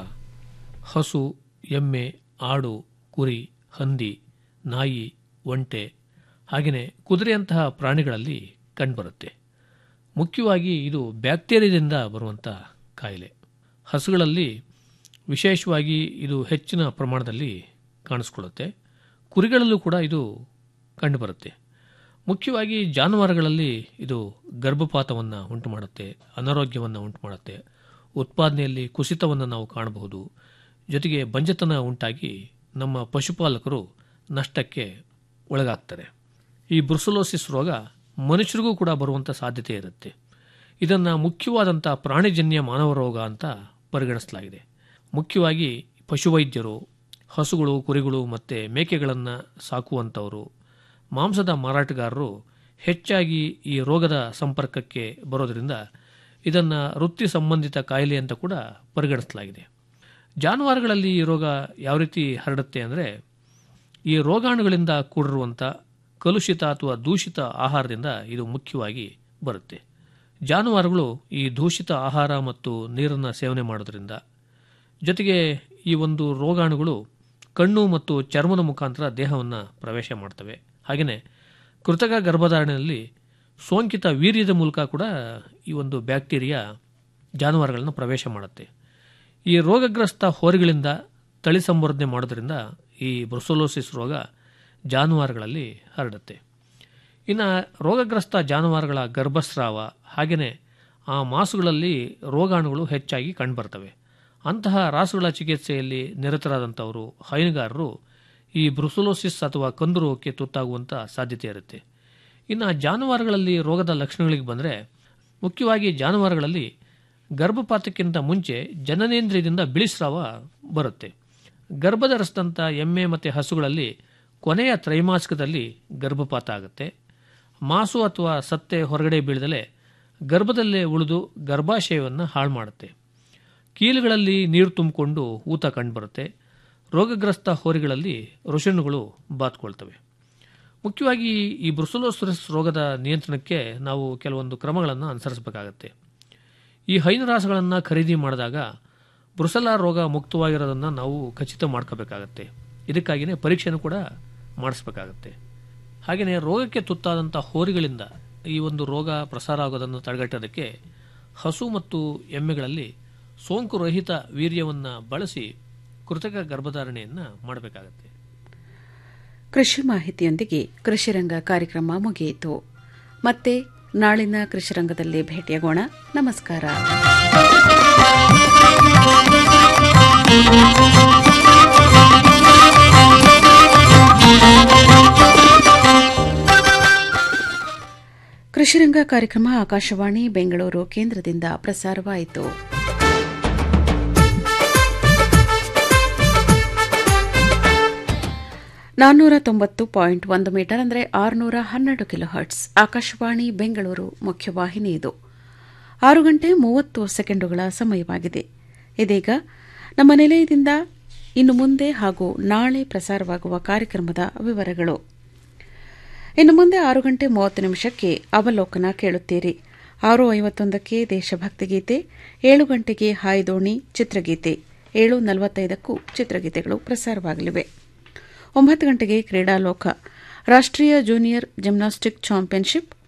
ಹಸು ಎಮ್ಮೆ ಆಡು ಕುರಿ ಹಂದಿ ನಾಯಿ ಒಂಟೆ ಹಾಗೆಯೇ ಕುದುರೆಯಂತಹ ಪ್ರಾಣಿಗಳಲ್ಲಿ ಕಂಡುಬರುತ್ತೆ ಮುಖ್ಯವಾಗಿ ಇದು ಬ್ಯಾಕ್ಟೀರಿಯಾದಿಂದ ಬರುವಂಥ ಕಾಯಿಲೆ ಹಸುಗಳಲ್ಲಿ ವಿಶೇಷವಾಗಿ ಇದು ಹೆಚ್ಚಿನ ಪ್ರಮಾಣದಲ್ಲಿ ಕಾಣಿಸ್ಕೊಳ್ಳುತ್ತೆ ಕುರಿಗಳಲ್ಲೂ ಕೂಡ ಇದು ಕಂಡುಬರುತ್ತೆ ಮುಖ್ಯವಾಗಿ ಜಾನುವಾರುಗಳಲ್ಲಿ ಇದು ಗರ್ಭಪಾತವನ್ನು ಉಂಟು ಮಾಡುತ್ತೆ ಅನಾರೋಗ್ಯವನ್ನು ಉಂಟು ಮಾಡುತ್ತೆ ಉತ್ಪಾದನೆಯಲ್ಲಿ ಕುಸಿತವನ್ನು ನಾವು ಕಾಣಬಹುದು ಜೊತೆಗೆ ಬಂಜತನ ಉಂಟಾಗಿ ನಮ್ಮ ಪಶುಪಾಲಕರು ನಷ್ಟಕ್ಕೆ ಒಳಗಾಗ್ತಾರೆ ಈ ಬ್ರುಸಲೋಸಿಸ್ ರೋಗ ಮನುಷ್ಯರಿಗೂ ಕೂಡ ಬರುವಂಥ ಸಾಧ್ಯತೆ ಇರುತ್ತೆ ಇದನ್ನು ಮುಖ್ಯವಾದಂಥ ಪ್ರಾಣಿಜನ್ಯ ಮಾನವ ರೋಗ ಅಂತ ಪರಿಗಣಿಸಲಾಗಿದೆ ಮುಖ್ಯವಾಗಿ ಪಶುವೈದ್ಯರು ಹಸುಗಳು ಕುರಿಗಳು ಮತ್ತು ಮೇಕೆಗಳನ್ನು ಸಾಕುವಂಥವರು ಮಾಂಸದ ಮಾರಾಟಗಾರರು ಹೆಚ್ಚಾಗಿ ಈ ರೋಗದ ಸಂಪರ್ಕಕ್ಕೆ ಬರೋದರಿಂದ ಇದನ್ನು ವೃತ್ತಿ ಸಂಬಂಧಿತ ಕಾಯಿಲೆ ಅಂತ ಕೂಡ ಪರಿಗಣಿಸಲಾಗಿದೆ ಜಾನುವಾರುಗಳಲ್ಲಿ ಈ ರೋಗ ಯಾವ ರೀತಿ ಹರಡುತ್ತೆ ಅಂದರೆ ಈ ರೋಗಾಣುಗಳಿಂದ ಕೂಡಿರುವಂಥ ಕಲುಷಿತ ಅಥವಾ ದೂಷಿತ ಆಹಾರದಿಂದ ಇದು ಮುಖ್ಯವಾಗಿ ಬರುತ್ತೆ ಜಾನುವಾರುಗಳು ಈ ದೂಷಿತ ಆಹಾರ ಮತ್ತು ನೀರನ್ನು ಸೇವನೆ ಮಾಡೋದ್ರಿಂದ ಜೊತೆಗೆ ಈ ಒಂದು ರೋಗಾಣುಗಳು ಕಣ್ಣು ಮತ್ತು ಚರ್ಮದ ಮುಖಾಂತರ ದೇಹವನ್ನು ಪ್ರವೇಶ ಮಾಡ್ತವೆ ಹಾಗೆಯೇ ಕೃತಕ ಗರ್ಭಧಾರಣೆಯಲ್ಲಿ ಸೋಂಕಿತ ವೀರ್ಯದ ಮೂಲಕ ಕೂಡ ಈ ಒಂದು ಬ್ಯಾಕ್ಟೀರಿಯಾ ಜಾನುವಾರುಗಳನ್ನು ಪ್ರವೇಶ ಮಾಡುತ್ತೆ ಈ ರೋಗಗ್ರಸ್ತ ಹೋರಿಗಳಿಂದ ತಳಿ ಸಂವರ್ಧನೆ ಮಾಡೋದ್ರಿಂದ ಈ ಬ್ರುಸೋಲೋಸಿಸ್ ರೋಗ ಜಾನುವಾರುಗಳಲ್ಲಿ ಹರಡುತ್ತೆ ಇನ್ನು ರೋಗಗ್ರಸ್ತ ಜಾನುವಾರುಗಳ ಗರ್ಭಸ್ರಾವ ಹಾಗೆಯೇ ಆ ಮಾಸುಗಳಲ್ಲಿ ರೋಗಾಣುಗಳು ಹೆಚ್ಚಾಗಿ ಕಂಡುಬರ್ತವೆ ಅಂತಹ ರಾಸುಗಳ ಚಿಕಿತ್ಸೆಯಲ್ಲಿ ನಿರತರಾದಂಥವರು ಹೈನುಗಾರರು ಈ ಬ್ರುಸೋಲೋಸಿಸ್ ಅಥವಾ ಕಂದು ರೋಗಕ್ಕೆ ತುತ್ತಾಗುವಂಥ ಸಾಧ್ಯತೆ ಇರುತ್ತೆ ಇನ್ನು ಜಾನುವಾರುಗಳಲ್ಲಿ ರೋಗದ ಲಕ್ಷಣಗಳಿಗೆ ಬಂದರೆ ಮುಖ್ಯವಾಗಿ ಜಾನುವಾರುಗಳಲ್ಲಿ ಗರ್ಭಪಾತಕ್ಕಿಂತ ಮುಂಚೆ ಜನನೇಂದ್ರಿಯದಿಂದ ಬಿಳಿಸ್ರಾವ ಬರುತ್ತೆ ಗರ್ಭಧರಿಸಿದಂಥ ಎಮ್ಮೆ ಮತ್ತು ಹಸುಗಳಲ್ಲಿ ಕೊನೆಯ ತ್ರೈಮಾಸಿಕದಲ್ಲಿ ಗರ್ಭಪಾತ ಆಗುತ್ತೆ ಮಾಸು ಅಥವಾ ಸತ್ತೆ ಹೊರಗಡೆ ಬೀಳದಲೆ ಗರ್ಭದಲ್ಲೇ ಉಳಿದು ಗರ್ಭಾಶಯವನ್ನು ಹಾಳು ಮಾಡುತ್ತೆ ಕೀಲುಗಳಲ್ಲಿ ನೀರು ತುಂಬಿಕೊಂಡು ಊತ ಕಂಡುಬರುತ್ತೆ ರೋಗಗ್ರಸ್ತ ಹೋರಿಗಳಲ್ಲಿ ಋಷಣ್ಣುಗಳು ಬಾತ್ಕೊಳ್ತವೆ ಮುಖ್ಯವಾಗಿ ಈ ಬ್ರುಸೋಲೋಸಿಸ್ ರೋಗದ ನಿಯಂತ್ರಣಕ್ಕೆ ನಾವು ಕೆಲವೊಂದು ಕ್ರಮಗಳನ್ನು ಅನುಸರಿಸಬೇಕಾಗತ್ತೆ ಈ ಹೈನುರಾಸುಗಳನ್ನು ಖರೀದಿ ಮಾಡಿದಾಗ ಬ್ರುಸೆಲಾ ರೋಗ ಮುಕ್ತವಾಗಿರೋದನ್ನು ನಾವು ಖಚಿತ ಮಾಡ್ಕೋಬೇಕಾಗತ್ತೆ ಇದಕ್ಕಾಗಿಯೇ ಪರೀಕ್ಷೆನೂ ಕೂಡ ಮಾಡಿಸ್ಬೇಕಾಗತ್ತೆ ಹಾಗೆಯೇ ರೋಗಕ್ಕೆ ತುತ್ತಾದಂಥ ಹೋರಿಗಳಿಂದ ಈ ಒಂದು ರೋಗ ಪ್ರಸಾರ ಆಗೋದನ್ನು ತಡೆಗಟ್ಟೋದಕ್ಕೆ ಹಸು ಮತ್ತು ಎಮ್ಮೆಗಳಲ್ಲಿ ಸೋಂಕು ರಹಿತ ವೀರ್ಯವನ್ನು ಬಳಸಿ ಕೃತಕ ಗರ್ಭಧಾರಣೆಯನ್ನು ಮಾಡಬೇಕಾಗತ್ತೆ ಕೃಷಿ ಮಾಹಿತಿಯೊಂದಿಗೆ ಕೃಷಿರಂಗ ಕಾರ್ಯಕ್ರಮ ಮುಗಿಯಿತು ಮತ್ತೆ ನಾಳಿನ ಕೃಷಿರಂಗದಲ್ಲಿ ಭೇಟಿಯಾಗೋಣ ನಮಸ್ಕಾರ ಕೃಷಿರಂಗ ಕಾರ್ಯಕ್ರಮ ಆಕಾಶವಾಣಿ ಬೆಂಗಳೂರು ಕೇಂದ್ರದಿಂದ ಪ್ರಸಾರವಾಯಿತು ನಾನ್ನೂರ ತೊಂಬತ್ತು ಪಾಯಿಂಟ್ ಒಂದು ಮೀಟರ್ ಅಂದರೆ ಆರುನೂರ ಹನ್ನೆರಡು ಕಿಲೋ ಹರ್ಟ್ಸ್ ಆಕಾಶವಾಣಿ ಬೆಂಗಳೂರು ಮುಖ್ಯವಾಹಿನಿ ಇದು ಆರು ಗಂಟೆ ಮೂವತ್ತು ಸೆಕೆಂಡುಗಳ ಸಮಯವಾಗಿದೆ ಇದೀಗ ನಮ್ಮ ನಿಲಯದಿಂದ ಇನ್ನು ಮುಂದೆ ಹಾಗೂ ನಾಳೆ ಪ್ರಸಾರವಾಗುವ ಕಾರ್ಯಕ್ರಮದ ವಿವರಗಳು ಇನ್ನು ಮುಂದೆ ಆರು ಗಂಟೆ ಮೂವತ್ತು ನಿಮಿಷಕ್ಕೆ ಅವಲೋಕನ ಕೇಳುತ್ತೀರಿ ಆರು ಐವತ್ತೊಂದಕ್ಕೆ ದೇಶಭಕ್ತಿ ಗೀತೆ ಏಳು ಗಂಟೆಗೆ ಹಾಯ್ದೋಣಿ ಚಿತ್ರಗೀತೆ ಏಳು ನಲವತ್ತೈದಕ್ಕೂ ಚಿತ್ರಗೀತೆಗಳು ಪ್ರಸಾರವಾಗಲಿವೆ ಒಂಬತ್ತು ಗಂಟೆಗೆ ಕ್ರೀಡಾಲೋಕ ರಾಷ್ಟ್ರೀಯ ಜೂನಿಯರ್ ಜಿಮ್ನಾಸ್ಟಿಕ್ ಚಾಂಪಿಯನ್ಶಿಪ್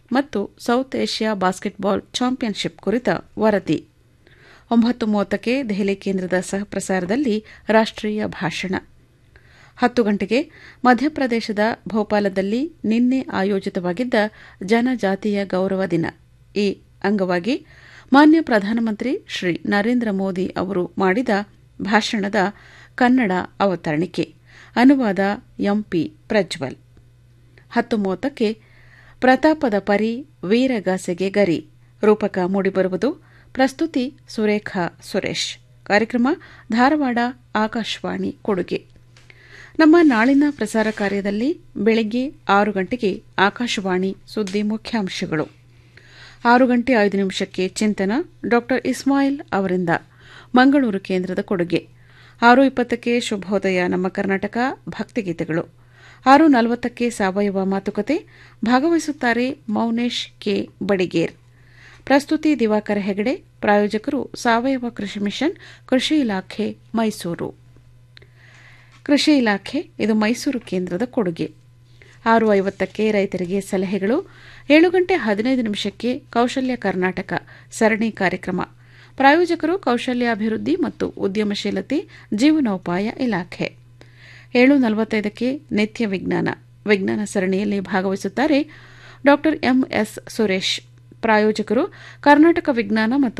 ಮತ್ತು ಸೌತ್ ಏಷ್ಯಾ ಬಾಸ್ಕೆಟ್ಬಾಲ್ ಚಾಂಪಿಯನ್ಶಿಪ್ ಕುರಿತ ವರದಿ ಒಂಬತ್ತು ಮೂವತ್ತಕ್ಕೆ ದೆಹಲಿ ಕೇಂದ್ರದ ಸಹಪ್ರಸಾರದಲ್ಲಿ ರಾಷ್ಟ್ರೀಯ ಭಾಷಣ ಹತ್ತು ಗಂಟೆಗೆ ಮಧ್ಯಪ್ರದೇಶದ ಭೋಪಾಲದಲ್ಲಿ ನಿನ್ನೆ ಆಯೋಜಿತವಾಗಿದ್ದ ಜನಜಾತಿಯ ಗೌರವ ದಿನ ಈ ಅಂಗವಾಗಿ ಮಾನ್ಯ ಪ್ರಧಾನಮಂತ್ರಿ ಶ್ರೀ ನರೇಂದ್ರ ಮೋದಿ ಅವರು ಮಾಡಿದ ಭಾಷಣದ ಕನ್ನಡ ಅವತರಣಿಕೆ ಅನುವಾದ ಎಂಪಿ ಪ್ರಜ್ವಲ್ ಹತ್ತು ಮೂವತ್ತಕ್ಕೆ ಪ್ರತಾಪದ ಪರಿ ವೀರಗಾಸೆಗೆ ಗರಿ ರೂಪಕ ಮೂಡಿಬರುವುದು ಪ್ರಸ್ತುತಿ ಸುರೇಖಾ ಸುರೇಶ್ ಕಾರ್ಯಕ್ರಮ ಧಾರವಾಡ ಆಕಾಶವಾಣಿ ಕೊಡುಗೆ ನಮ್ಮ ನಾಳಿನ ಪ್ರಸಾರ ಕಾರ್ಯದಲ್ಲಿ ಬೆಳಗ್ಗೆ ಆರು ಗಂಟೆಗೆ ಆಕಾಶವಾಣಿ ಸುದ್ದಿ ಮುಖ್ಯಾಂಶಗಳು ಆರು ಗಂಟೆ ಐದು ನಿಮಿಷಕ್ಕೆ ಚಿಂತನ ಡಾ ಇಸ್ಮಾಯಿಲ್ ಅವರಿಂದ ಮಂಗಳೂರು ಕೇಂದ್ರದ ಕೊಡುಗೆ ಆರು ಇಪ್ಪತ್ತಕ್ಕೆ ಶುಭೋದಯ ನಮ್ಮ ಕರ್ನಾಟಕ ಭಕ್ತಿಗೀತೆಗಳು ಆರು ನಲವತ್ತಕ್ಕೆ ಸಾವಯವ ಮಾತುಕತೆ ಭಾಗವಹಿಸುತ್ತಾರೆ ಮೌನೇಶ್ ಕೆ ಬಡಿಗೇರ್ ಪ್ರಸ್ತುತಿ ದಿವಾಕರ ಹೆಗಡೆ ಪ್ರಾಯೋಜಕರು ಸಾವಯವ ಕೃಷಿ ಮಿಷನ್ ಕೃಷಿ ಇಲಾಖೆ ಮೈಸೂರು ಕೃಷಿ ಇಲಾಖೆ ಇದು ಮೈಸೂರು ಕೇಂದ್ರದ ಕೊಡುಗೆ ಆರು ಐವತ್ತಕ್ಕೆ ರೈತರಿಗೆ ಸಲಹೆಗಳು ಏಳು ಗಂಟೆ ಹದಿನೈದು ನಿಮಿಷಕ್ಕೆ ಕೌಶಲ್ಯ ಕರ್ನಾಟಕ ಸರಣಿ ಕಾರ್ಯಕ್ರಮ ಪ್ರಾಯೋಜಕರು ಕೌಶಲ್ಯಾಭಿವೃದ್ಧಿ ಮತ್ತು ಉದ್ಯಮಶೀಲತೆ ಜೀವನೋಪಾಯ ಇಲಾಖೆ ಏಳು ನಲವತ್ತೈದಕ್ಕೆ ನಿತ್ಯ ವಿಜ್ಞಾನ ವಿಜ್ಞಾನ ಸರಣಿಯಲ್ಲಿ ಭಾಗವಹಿಸುತ್ತಾರೆ ಡಾ ಎಂಎಸ್ ಸುರೇಶ್ ಪ್ರಾಯೋಜಕರು ಕರ್ನಾಟಕ ವಿಜ್ಞಾನ ಮತ್ತು